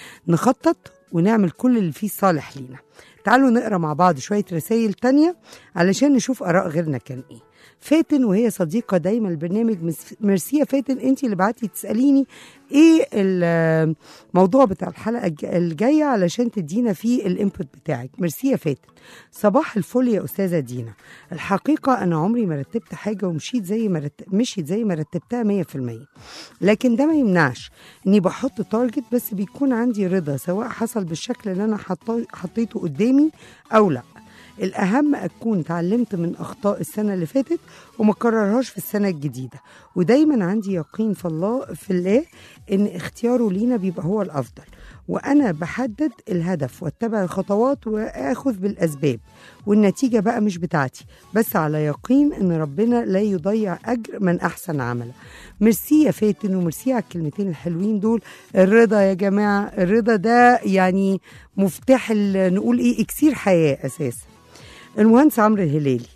نخطط ونعمل كل اللي فيه صالح لينا تعالوا نقرا مع بعض شويه رسائل تانية علشان نشوف اراء غيرنا كان ايه فاتن وهي صديقه دايما البرنامج مس- ميرسي يا فاتن انت اللي بعتي تساليني ايه الموضوع بتاع الحلقه الج- الجايه علشان تدينا فيه الانبوت بتاعك ميرسي يا فاتن صباح الفل يا استاذه دينا الحقيقه انا عمري ما رتبت حاجه ومشيت زي ما رت... مشيت زي ما رتبتها 100% لكن ده ما يمنعش اني بحط تارجت بس بيكون عندي رضا سواء حصل بالشكل اللي انا حطا- حطيته قدامي او لا الأهم أكون اتعلمت من أخطاء السنة اللي فاتت وما كررهاش في السنة الجديدة ودايما عندي يقين في الله في الله إن اختياره لينا بيبقى هو الأفضل وأنا بحدد الهدف واتبع الخطوات وآخذ بالأسباب والنتيجة بقى مش بتاعتي بس على يقين إن ربنا لا يضيع أجر من أحسن عملا ميرسي يا فاتن وميرسي على الكلمتين الحلوين دول الرضا يا جماعة الرضا ده يعني مفتاح ال- نقول إيه إكسير حياة أساسا المهندس عمرو الهلالي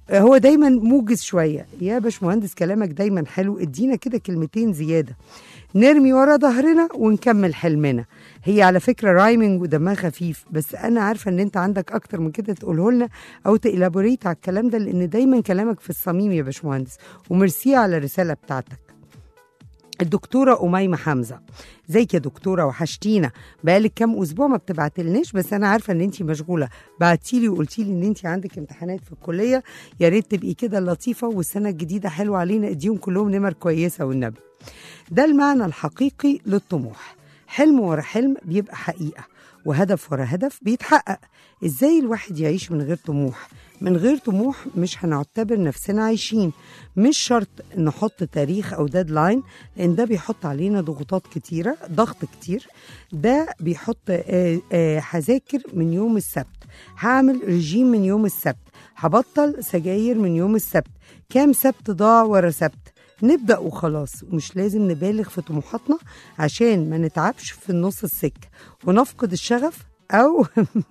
هو دايما موجز شويه يا باشمهندس كلامك دايما حلو ادينا كده كلمتين زياده نرمي ورا ظهرنا ونكمل حلمنا هي على فكره رايمنج ودمها خفيف بس انا عارفه ان انت عندك اكتر من كده تقوله لنا او تإلابوريت على الكلام ده لان دايما كلامك في الصميم يا باشمهندس وميرسي على الرساله بتاعتك الدكتورة أميمة حمزة زيك يا دكتورة وحشتينا بقالك كام أسبوع ما بتبعتلناش بس أنا عارفة إن أنتي مشغولة بعتيلي وقلتيلي إن أنتي عندك امتحانات في الكلية يا ريت تبقي كده لطيفة والسنة الجديدة حلوة علينا اديهم كلهم نمر كويسة والنبي ده المعنى الحقيقي للطموح حلم ورا حلم بيبقى حقيقة وهدف ورا هدف بيتحقق ازاي الواحد يعيش من غير طموح من غير طموح مش هنعتبر نفسنا عايشين مش شرط نحط تاريخ او ديدلاين لان ده بيحط علينا ضغوطات كتيره ضغط كتير ده بيحط آه، آه، هذاكر من يوم السبت هعمل رجيم من يوم السبت هبطل سجاير من يوم السبت كام سبت ضاع ورا سبت نبدأ وخلاص ومش لازم نبالغ في طموحاتنا عشان ما نتعبش في النص السكة ونفقد الشغف أو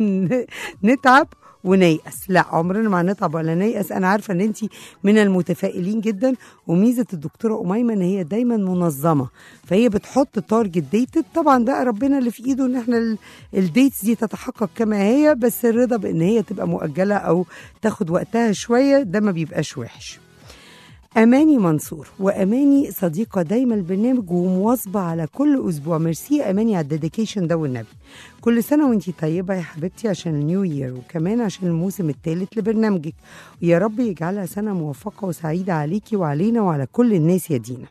نتعب ونيأس لا عمرنا ما هنتعب ولا نيأس أنا عارفة إن أنت من المتفائلين جدا وميزة الدكتورة أميمة إن هي دايما منظمة فهي بتحط تارجت ديتد طبعا بقى ربنا اللي في إيده إن إحنا ال- الديتس دي تتحقق كما هي بس الرضا بإن هي تبقى مؤجلة أو تاخد وقتها شوية ده ما بيبقاش وحش أماني منصور وأماني صديقة دايما البرنامج ومواظبة على كل أسبوع ميرسي يا أماني على الديديكيشن ده والنبي كل سنة وانتي طيبة يا حبيبتي عشان النيو يير وكمان عشان الموسم الثالث لبرنامجك ويا رب يجعلها سنة موفقة وسعيدة عليكي وعلينا وعلى كل الناس يا دينا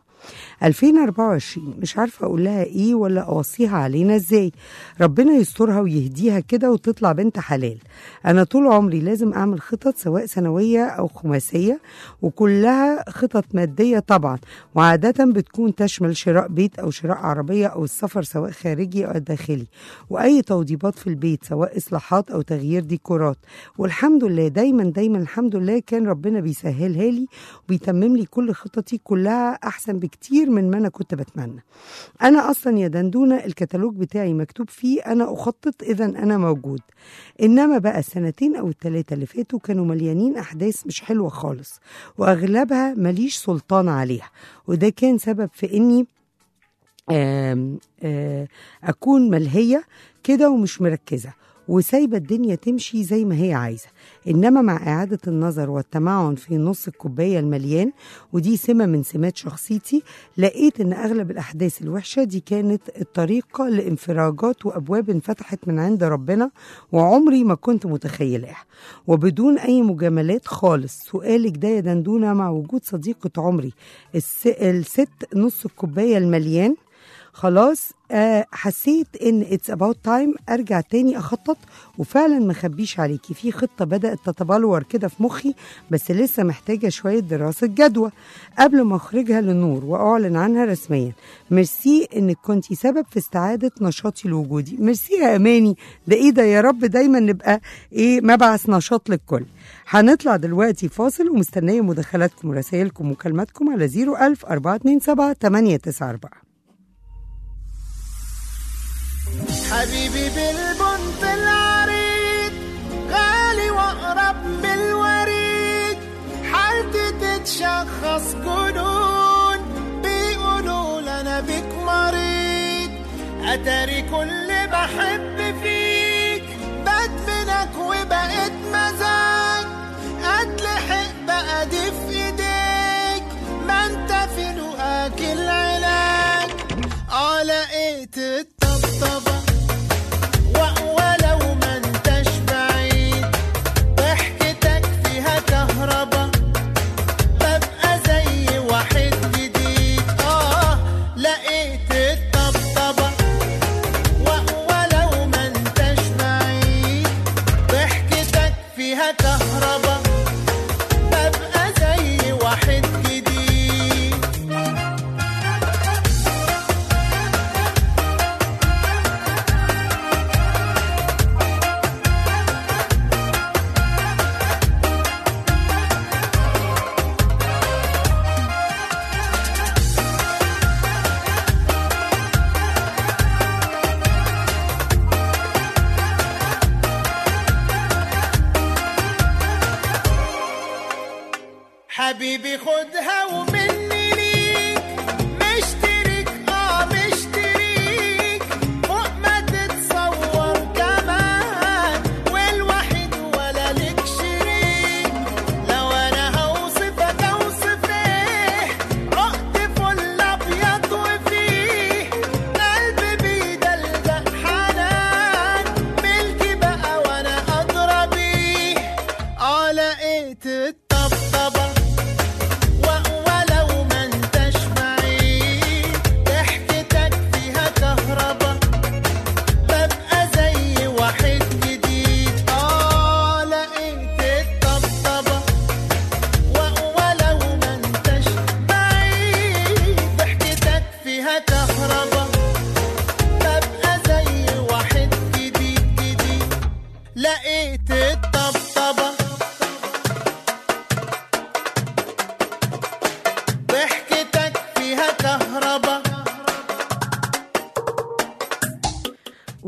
2024 مش عارفة أقول لها إيه ولا أوصيها علينا إزاي ربنا يسترها ويهديها كده وتطلع بنت حلال أنا طول عمري لازم أعمل خطط سواء سنوية أو خماسية وكلها خطط مادية طبعا وعادة بتكون تشمل شراء بيت أو شراء عربية أو السفر سواء خارجي أو داخلي وأي توضيبات في البيت سواء إصلاحات أو تغيير ديكورات والحمد لله دايما دايما الحمد لله كان ربنا بيسهلها لي وبيتمم لي كل خططي كلها أحسن بكتير من ما أنا كنت بتمنى أنا أصلا يا دندونة الكتالوج بتاعي مكتوب فيه أنا أخطط إذا أنا موجود إنما بقى السنتين أو الثلاثة اللي فاتوا كانوا مليانين أحداث مش حلوة خالص وأغلبها ماليش سلطان عليها وده كان سبب في إني آم، آه، أكون ملهية كده ومش مركزة وسايبة الدنيا تمشي زي ما هي عايزة إنما مع إعادة النظر والتمعن في نص الكوباية المليان ودي سمة من سمات شخصيتي لقيت إن أغلب الأحداث الوحشة دي كانت الطريقة لانفراجات وأبواب انفتحت من عند ربنا وعمري ما كنت متخيلاها وبدون أي مجاملات خالص سؤالك ده يا دندونة مع وجود صديقة عمري الس... الست نص الكوباية المليان خلاص آه حسيت ان اتس اباوت تايم ارجع تاني اخطط وفعلا ما اخبيش عليكي في خطه بدات تتبلور كده في مخي بس لسه محتاجه شويه دراسه جدوى قبل ما اخرجها للنور واعلن عنها رسميا ميرسي انك كنتي سبب في استعاده نشاطي الوجودي ميرسي يا اماني ده ايه ده يا رب دايما نبقى ايه مبعث نشاط للكل هنطلع دلوقتي فاصل ومستنيه مداخلاتكم ورسائلكم ومكالماتكم على 01000 427 894 حبيبي بالبنت العريض غالي واقرب من الوريد حالتي تتشخص جنون بيقولوا لنا بيك مريض اتاري كل بحب فيك بدمنك وبقيت مزاج اتلحق بقى دي في ايديك ما انت في لقاك العلاج اه لقيت الطبطبة و- ولو ما انتش بعيد ضحكتك فيها كهربا ببقى زي واحد جديد اه لقيت الطبطبة و- ولو ما انتش بعيد ضحكتك فيها كهربا ببقى زي واحد جديد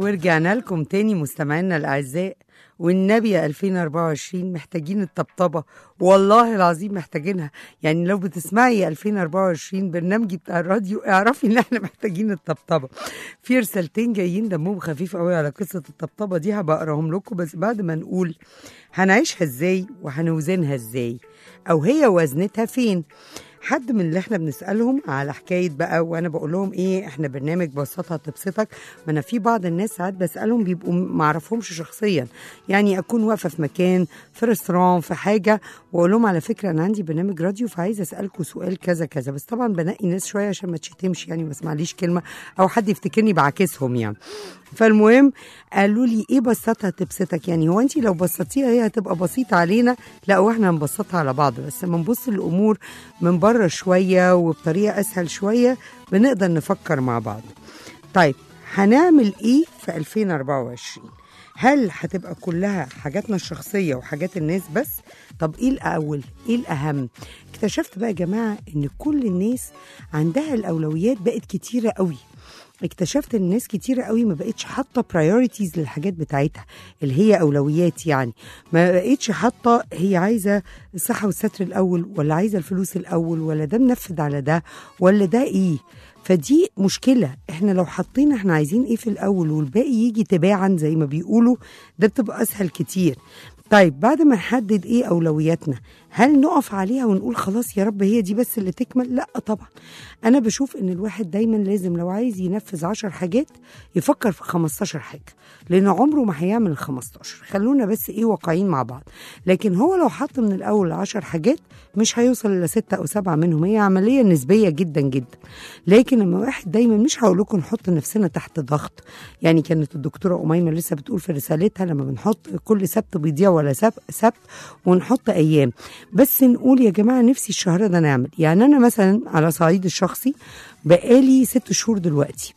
ورجعنا لكم تاني مستمعينا الأعزاء والنبي يا 2024 محتاجين الطبطبة والله العظيم محتاجينها يعني لو بتسمعي يا 2024 برنامجي بتاع الراديو اعرفي ان احنا محتاجين الطبطبة في رسالتين جايين دمهم خفيف قوي على قصة الطبطبة دي هبقى اقراهم لكم بس بعد ما نقول هنعيشها ازاي وهنوزنها ازاي او هي وزنتها فين حد من اللي احنا بنسالهم على حكايه بقى وانا بقول لهم ايه احنا برنامج بسطها تبسطك ما انا في بعض الناس ساعات بسالهم بيبقوا ما اعرفهمش شخصيا يعني اكون واقفه في مكان في ريستوران في حاجه واقول لهم على فكره انا عندي برنامج راديو فعايزه اسالكم سؤال كذا كذا بس طبعا بنقي ناس شويه عشان ما تشتمش يعني ما اسمعليش كلمه او حد يفتكرني بعاكسهم يعني فالمهم قالوا لي ايه بسطها تبسطك يعني هو انت لو بسطتيها هي هتبقى بسيطه علينا لا واحنا هنبسطها على بعض بس لما نبص الامور من بره شويه وبطريقه اسهل شويه بنقدر نفكر مع بعض طيب هنعمل ايه في 2024 هل هتبقى كلها حاجاتنا الشخصية وحاجات الناس بس؟ طب ايه الأول؟ ايه الأهم؟ اكتشفت بقى يا جماعة ان كل الناس عندها الأولويات بقت كتيرة قوي اكتشفت ان الناس كتيرة قوي ما بقتش حاطة برايورتيز للحاجات بتاعتها اللي هي أولويات يعني ما بقتش حاطة هي عايزة الصحة والستر الأول ولا عايزة الفلوس الأول ولا ده منفذ على ده ولا ده ايه فدي مشكلة احنا لو حطينا احنا عايزين ايه في الأول والباقي يجي تباعا زي ما بيقولوا ده بتبقى أسهل كتير طيب بعد ما نحدد ايه اولوياتنا هل نقف عليها ونقول خلاص يا رب هي دي بس اللي تكمل لا طبعا انا بشوف ان الواحد دايما لازم لو عايز ينفذ عشر حاجات يفكر في 15 حاجه لان عمره ما هيعمل ال 15 خلونا بس ايه واقعيين مع بعض لكن هو لو حط من الاول 10 حاجات مش هيوصل الا ستة او سبعة منهم هي عمليه نسبيه جدا جدا لكن لما واحد دايما مش هقول لكم نحط نفسنا تحت ضغط يعني كانت الدكتوره اميمه لسه بتقول في رسالتها لما بنحط كل سبت بيضيع ولا سبت سبت ونحط ايام بس نقول يا جماعه نفسي الشهر ده نعمل يعني انا مثلا على صعيد الشخصي بقالي ست شهور دلوقتي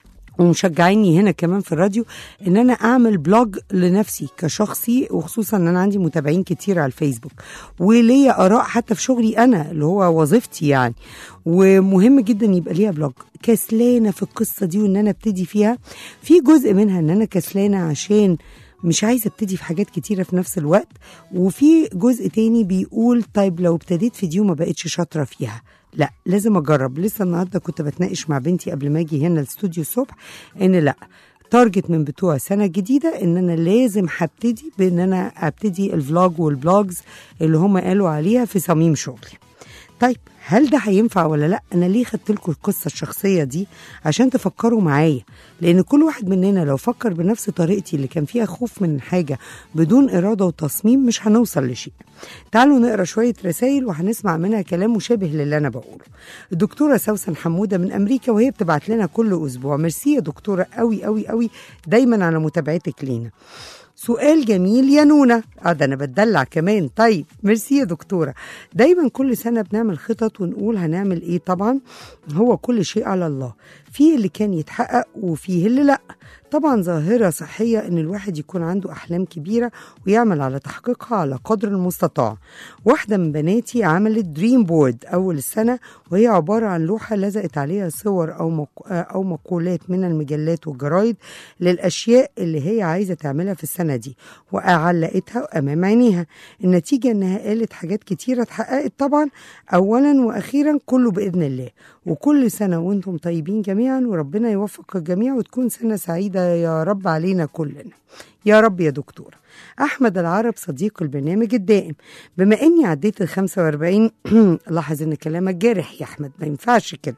ومشجعيني هنا كمان في الراديو ان انا اعمل بلوج لنفسي كشخصي وخصوصا ان انا عندي متابعين كتير على الفيسبوك وليا اراء حتى في شغلي انا اللي هو وظيفتي يعني ومهم جدا يبقى ليها بلوج كسلانه في القصه دي وان انا ابتدي فيها في جزء منها ان انا كسلانه عشان مش عايزه ابتدي في حاجات كتيره في نفس الوقت وفي جزء تاني بيقول طيب لو ابتديت في دي وما بقتش شاطره فيها لا لازم اجرب لسه النهارده كنت بتناقش مع بنتي قبل ما اجي هنا الاستوديو الصبح ان لا تارجت من بتوع سنة جديدة ان انا لازم هبتدي بان انا ابتدي الفلوج والبلوجز اللي هم قالوا عليها في صميم شغلي طيب هل ده هينفع ولا لا انا ليه خدت لكم القصه الشخصيه دي عشان تفكروا معايا لان كل واحد مننا لو فكر بنفس طريقتي اللي كان فيها خوف من حاجه بدون اراده وتصميم مش هنوصل لشيء تعالوا نقرا شويه رسائل وهنسمع منها كلام مشابه للي انا بقوله الدكتوره سوسن حموده من امريكا وهي بتبعت لنا كل اسبوع ميرسي يا دكتوره قوي قوي قوي دايما على متابعتك لينا سؤال جميل يا نونا اه ده انا بتدلع كمان طيب ميرسي يا دكتوره دايما كل سنه بنعمل خطط ونقول هنعمل ايه طبعا هو كل شيء على الله في اللي كان يتحقق وفيه اللي لا طبعا ظاهرة صحية إن الواحد يكون عنده أحلام كبيرة ويعمل على تحقيقها على قدر المستطاع واحدة من بناتي عملت دريم بورد أول السنة وهي عبارة عن لوحة لزقت عليها صور أو, مق... أو مقولات من المجلات والجرايد للأشياء اللي هي عايزة تعملها في السنة دي وعلقتها أمام عينيها النتيجة إنها قالت حاجات كتيرة اتحققت طبعا أولا وأخيرا كله بإذن الله وكل سنة وانتم طيبين جميعا وربنا يوفق الجميع وتكون سنة سعيدة يا رب علينا كلنا يا رب يا دكتور أحمد العرب صديق البرنامج الدائم بما إني عديت ال 45 لاحظ إن كلامك جارح يا أحمد ما ينفعش كده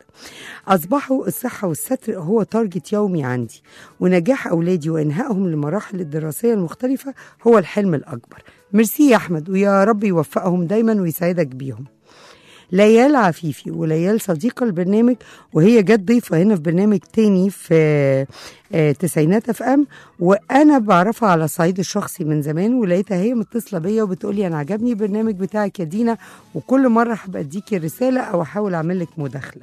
أصبحوا الصحة والستر هو تارجت يومي عندي ونجاح أولادي وإنهائهم للمراحل الدراسية المختلفة هو الحلم الأكبر ميرسي يا أحمد ويا رب يوفقهم دايما ويسعدك بيهم ليال عفيفي وليال صديقة البرنامج وهي جت ضيفة هنا في برنامج تاني في آه، تسعينات اف ام وانا بعرفها على الصعيد الشخصي من زمان ولقيتها هي متصله بيا وبتقولي انا عجبني البرنامج بتاعك يا دينا وكل مره هبقى اديكي رساله او احاول اعمل لك مداخله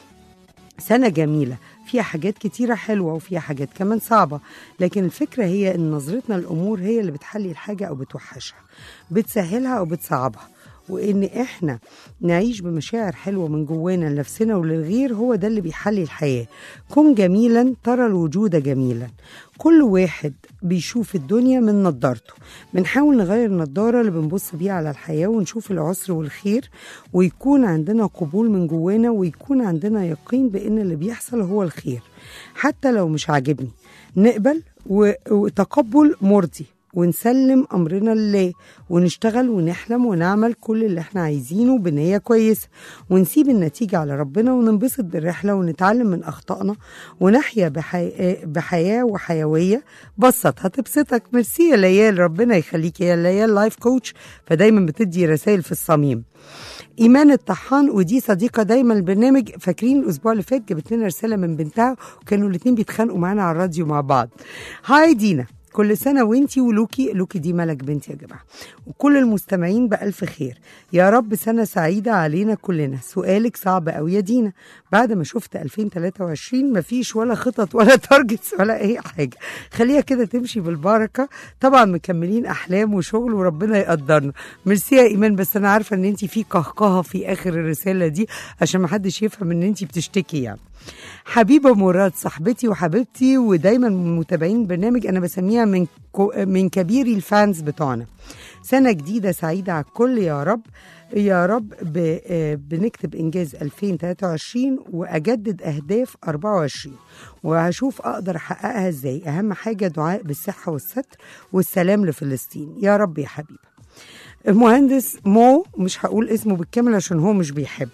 سنة جميلة فيها حاجات كتيرة حلوة وفيها حاجات كمان صعبة لكن الفكرة هي ان نظرتنا للأمور هي اللي بتحلي الحاجة أو بتوحشها بتسهلها أو بتصعبها وان احنا نعيش بمشاعر حلوه من جوانا لنفسنا وللغير هو ده اللي بيحلي الحياه كن جميلا ترى الوجود جميلا كل واحد بيشوف الدنيا من نظارته بنحاول نغير النظاره اللي بنبص بيها على الحياه ونشوف العسر والخير ويكون عندنا قبول من جوانا ويكون عندنا يقين بان اللي بيحصل هو الخير حتى لو مش عاجبني نقبل و- وتقبل مرضي ونسلم امرنا لله ونشتغل ونحلم ونعمل كل اللي احنا عايزينه بنيه كويسه ونسيب النتيجه على ربنا وننبسط بالرحله ونتعلم من اخطائنا ونحيا بحي... بحياه وحيويه بسط هتبسطك ميرسي يا ليال ربنا يخليك يا ليال لايف كوتش فدايما بتدي رسائل في الصميم ايمان الطحان ودي صديقه دايما البرنامج فاكرين الاسبوع اللي فات جابت لنا رساله من بنتها وكانوا الاثنين بيتخانقوا معانا على الراديو مع بعض هاي دينا كل سنة وانتي ولوكي لوكي دي ملك بنتي يا جماعة وكل المستمعين بألف خير يا رب سنة سعيدة علينا كلنا سؤالك صعب أوي يا دينا بعد ما شفت 2023 مفيش ولا خطط ولا تارجتس ولا أي حاجة خليها كده تمشي بالبركة طبعا مكملين أحلام وشغل وربنا يقدرنا ميرسي يا إيمان بس أنا عارفة إن انتي في قهقهة في آخر الرسالة دي عشان محدش يفهم إن انتي بتشتكي يعني حبيبه مراد صاحبتي وحبيبتي ودايما من متابعين البرنامج انا بسميها من كو من كبيري الفانز بتوعنا سنه جديده سعيده على الكل يا رب يا رب ب- آه، بنكتب انجاز 2023 واجدد اهداف 24 وهشوف اقدر احققها ازاي اهم حاجه دعاء بالصحه والستر والسلام لفلسطين يا رب يا حبيبه المهندس مو مش هقول اسمه بالكامل عشان هو مش بيحب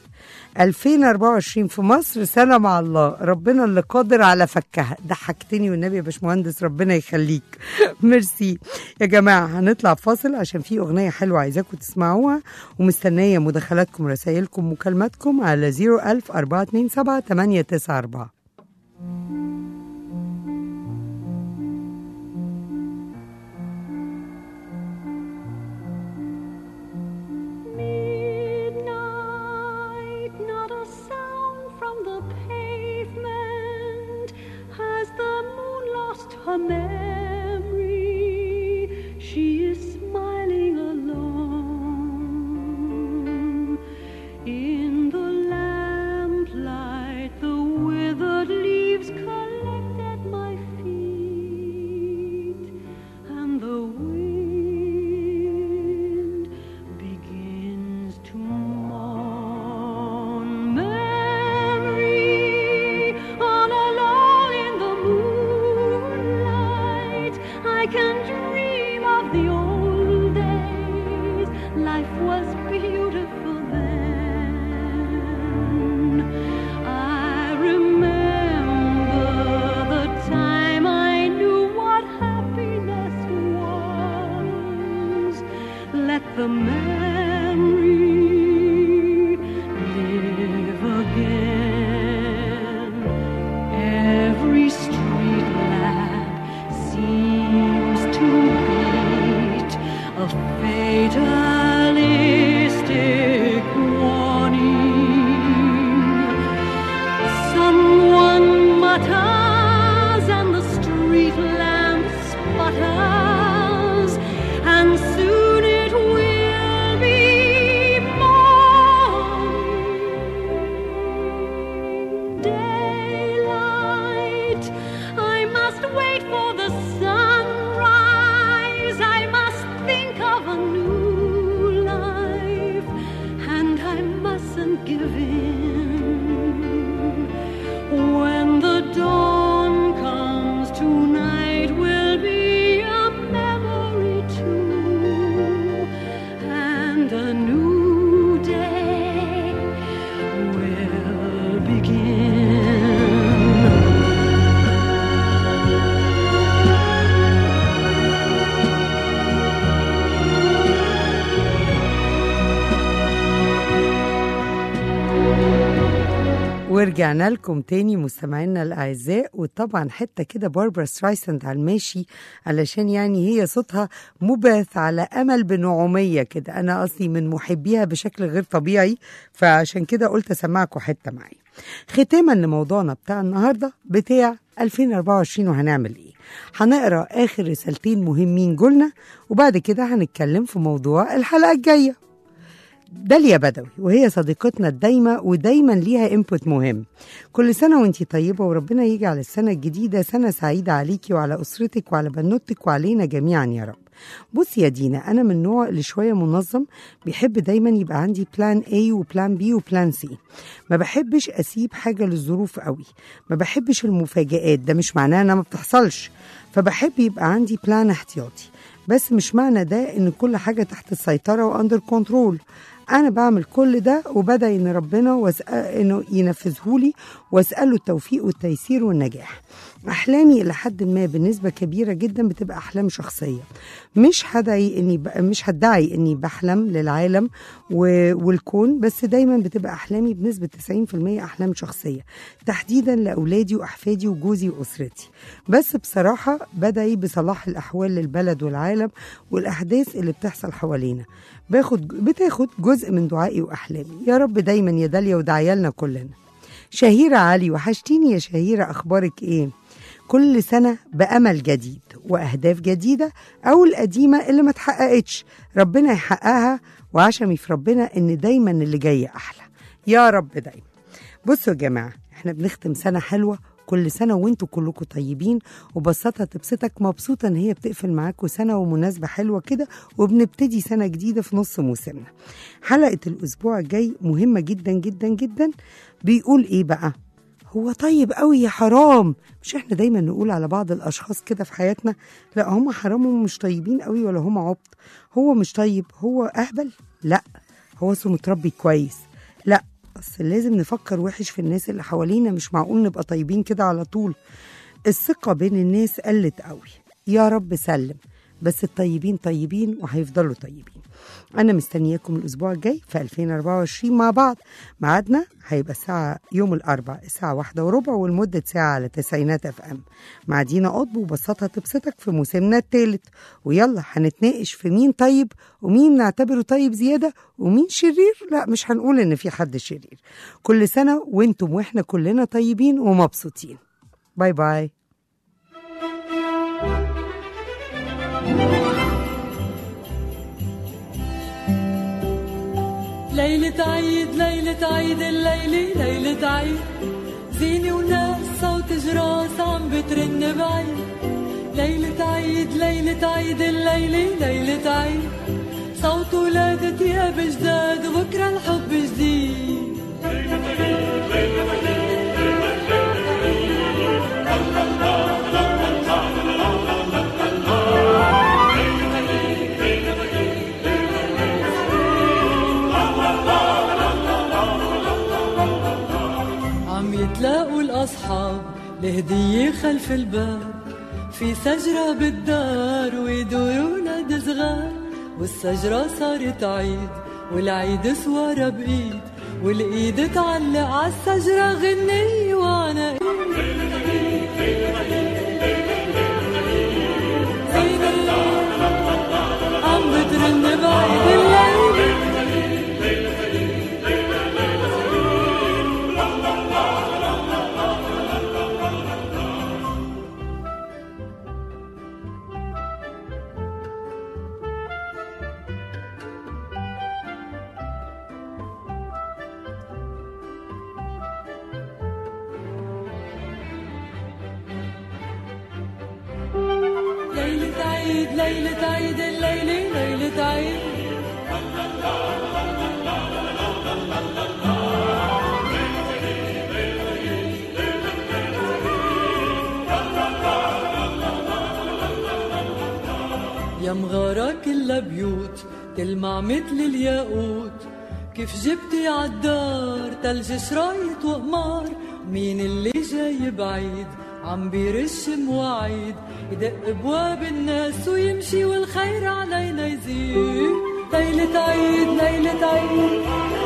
2024 في مصر سنة مع الله ربنا اللي قادر على فكها ضحكتني والنبي يا باشمهندس ربنا يخليك ميرسي يا جماعة هنطلع فاصل عشان في أغنية حلوة عايزاكم تسمعوها ومستنية مداخلاتكم رسائلكم مكالماتكم على 01000 427 894 Midnight, not a sound from the pavement. Has the moon lost her memory? She is smiling alone. In the lamplight, the withered leaves collect at my feet, and the wind begins to mourn memory all alone in the moonlight. I can dream of the old days. Life was beautiful then. I remember the time I knew what happiness was. Let the memory live again. Every street lamp seems to beat a fatalistic warning. Someone mutters and the street lamp sputters, and soon it will be morning. Daylight, I must wait for the sunrise. I must think of a new life, and I mustn't give in. When the dawn comes, tonight will be a memory too, and a new day will begin. ورجعنا لكم تاني مستمعينا الاعزاء وطبعا حته كده باربرا سترايسند على الماشي علشان يعني هي صوتها مبث على امل بنعوميه كده انا اصلي من محبيها بشكل غير طبيعي فعشان كده قلت اسمعكم حته معي ختاما لموضوعنا بتاع النهارده بتاع 2024 وهنعمل ايه هنقرا اخر رسالتين مهمين جولنا وبعد كده هنتكلم في موضوع الحلقه الجايه داليا بدوي وهي صديقتنا الدايمة ودايما ليها انبوت مهم كل سنة وانتي طيبة وربنا يجعل السنة الجديدة سنة سعيدة عليكي وعلى أسرتك وعلى بنوتك وعلينا جميعا يا رب بصي يا دينا أنا من النوع اللي شوية منظم بيحب دايما يبقى عندي بلان A وبلان B وبلان C ما بحبش أسيب حاجة للظروف قوي ما بحبش المفاجآت ده مش معناه أنها ما بتحصلش فبحب يبقى عندي بلان احتياطي بس مش معنى ده ان كل حاجه تحت السيطره واندر كنترول انا بعمل كل ده وبدعي ان ربنا واسأل انه ينفذهولي واساله التوفيق والتيسير والنجاح احلامي الى حد ما بنسبه كبيره جدا بتبقى احلام شخصيه مش هدعي اني ب... مش هدعي اني بحلم للعالم و... والكون بس دايما بتبقى احلامي بنسبه 90% احلام شخصيه تحديدا لاولادي واحفادي وجوزي واسرتي بس بصراحه بدعي بصلاح الاحوال للبلد والعالم والاحداث اللي بتحصل حوالينا باخد بتاخد جزء من دعائي واحلامي يا رب دايما يا داليا ودعيالنا كلنا شهيرة علي وحشتيني يا شهيرة أخبارك إيه؟ كل سنة بأمل جديد وأهداف جديدة أو القديمة اللي ما تحققتش ربنا يحققها وعشمي في ربنا إن دايما اللي جاي أحلى يا رب دايما بصوا يا جماعة احنا بنختم سنة حلوة كل سنة وانتوا كلكم طيبين وبسطها تبسطك مبسوطة ان هي بتقفل معاكم سنة ومناسبة حلوة كده وبنبتدي سنة جديدة في نص موسمنا حلقة الأسبوع الجاي مهمة جدا جدا جدا بيقول ايه بقى هو طيب قوي يا حرام مش احنا دايما نقول على بعض الاشخاص كده في حياتنا لا هم حرام هم مش طيبين قوي ولا هم عبط هو مش طيب هو اهبل لا هو اسمه متربي كويس لا بس لازم نفكر وحش في الناس اللي حوالينا مش معقول نبقى طيبين كده على طول الثقة بين الناس قلت قوي يا رب سلم بس الطيبين طيبين وهيفضلوا طيبين أنا مستنياكم الأسبوع الجاي في 2024 مع بعض ميعادنا هيبقى الساعة يوم الأربع الساعة واحدة وربع والمدة ساعة على تسعينات اف ام مع دينا قطب وبسطها تبسطك في موسمنا الثالث ويلا هنتناقش في مين طيب ومين نعتبره طيب زيادة ومين شرير لا مش هنقول إن في حد شرير كل سنة وانتم واحنا كلنا طيبين ومبسوطين باي باي ليلة عيد ليلة عيد الليلة ليلة عيد زينة وناس صوت جراس عم بترن بعيد ليلة عيد ليلة عيد الليلة ليلة عيد صوت ولادة ثياب جداد وبكرة الحب جديد عم يتلاقوا الأصحاب لهدية خلف الباب في شجرة بالدار ويدوروا ولاد صغار والشجرة صارت عيد والعيد سوارة بإيد والإيد تعلق عالشجرة غنية وأنا عم بترن بعيد الليل ليلة عيد ليلة عيد الليلة ليلة عيد يا مغارة كلها بيوت تلمع مثل الياقوت كيف جبتي عالدار تلج شرايط وقمار مين اللي جاي بعيد عم بيرش مواعيد يدق ابواب الناس ويمشي والخير علينا يزيد ليلة عيد ليلة عيد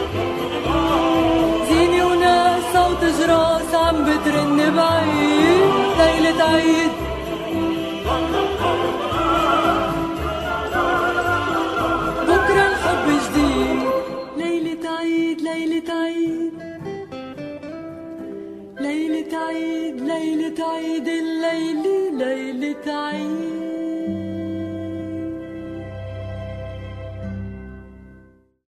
زينة وناس صوت جراس عم بترن بعيد ليلة عيد بكرة الحب جديد ليلة عيد ليلة عيد ليلة عيد ليلة عيد الليلة ليلة عيد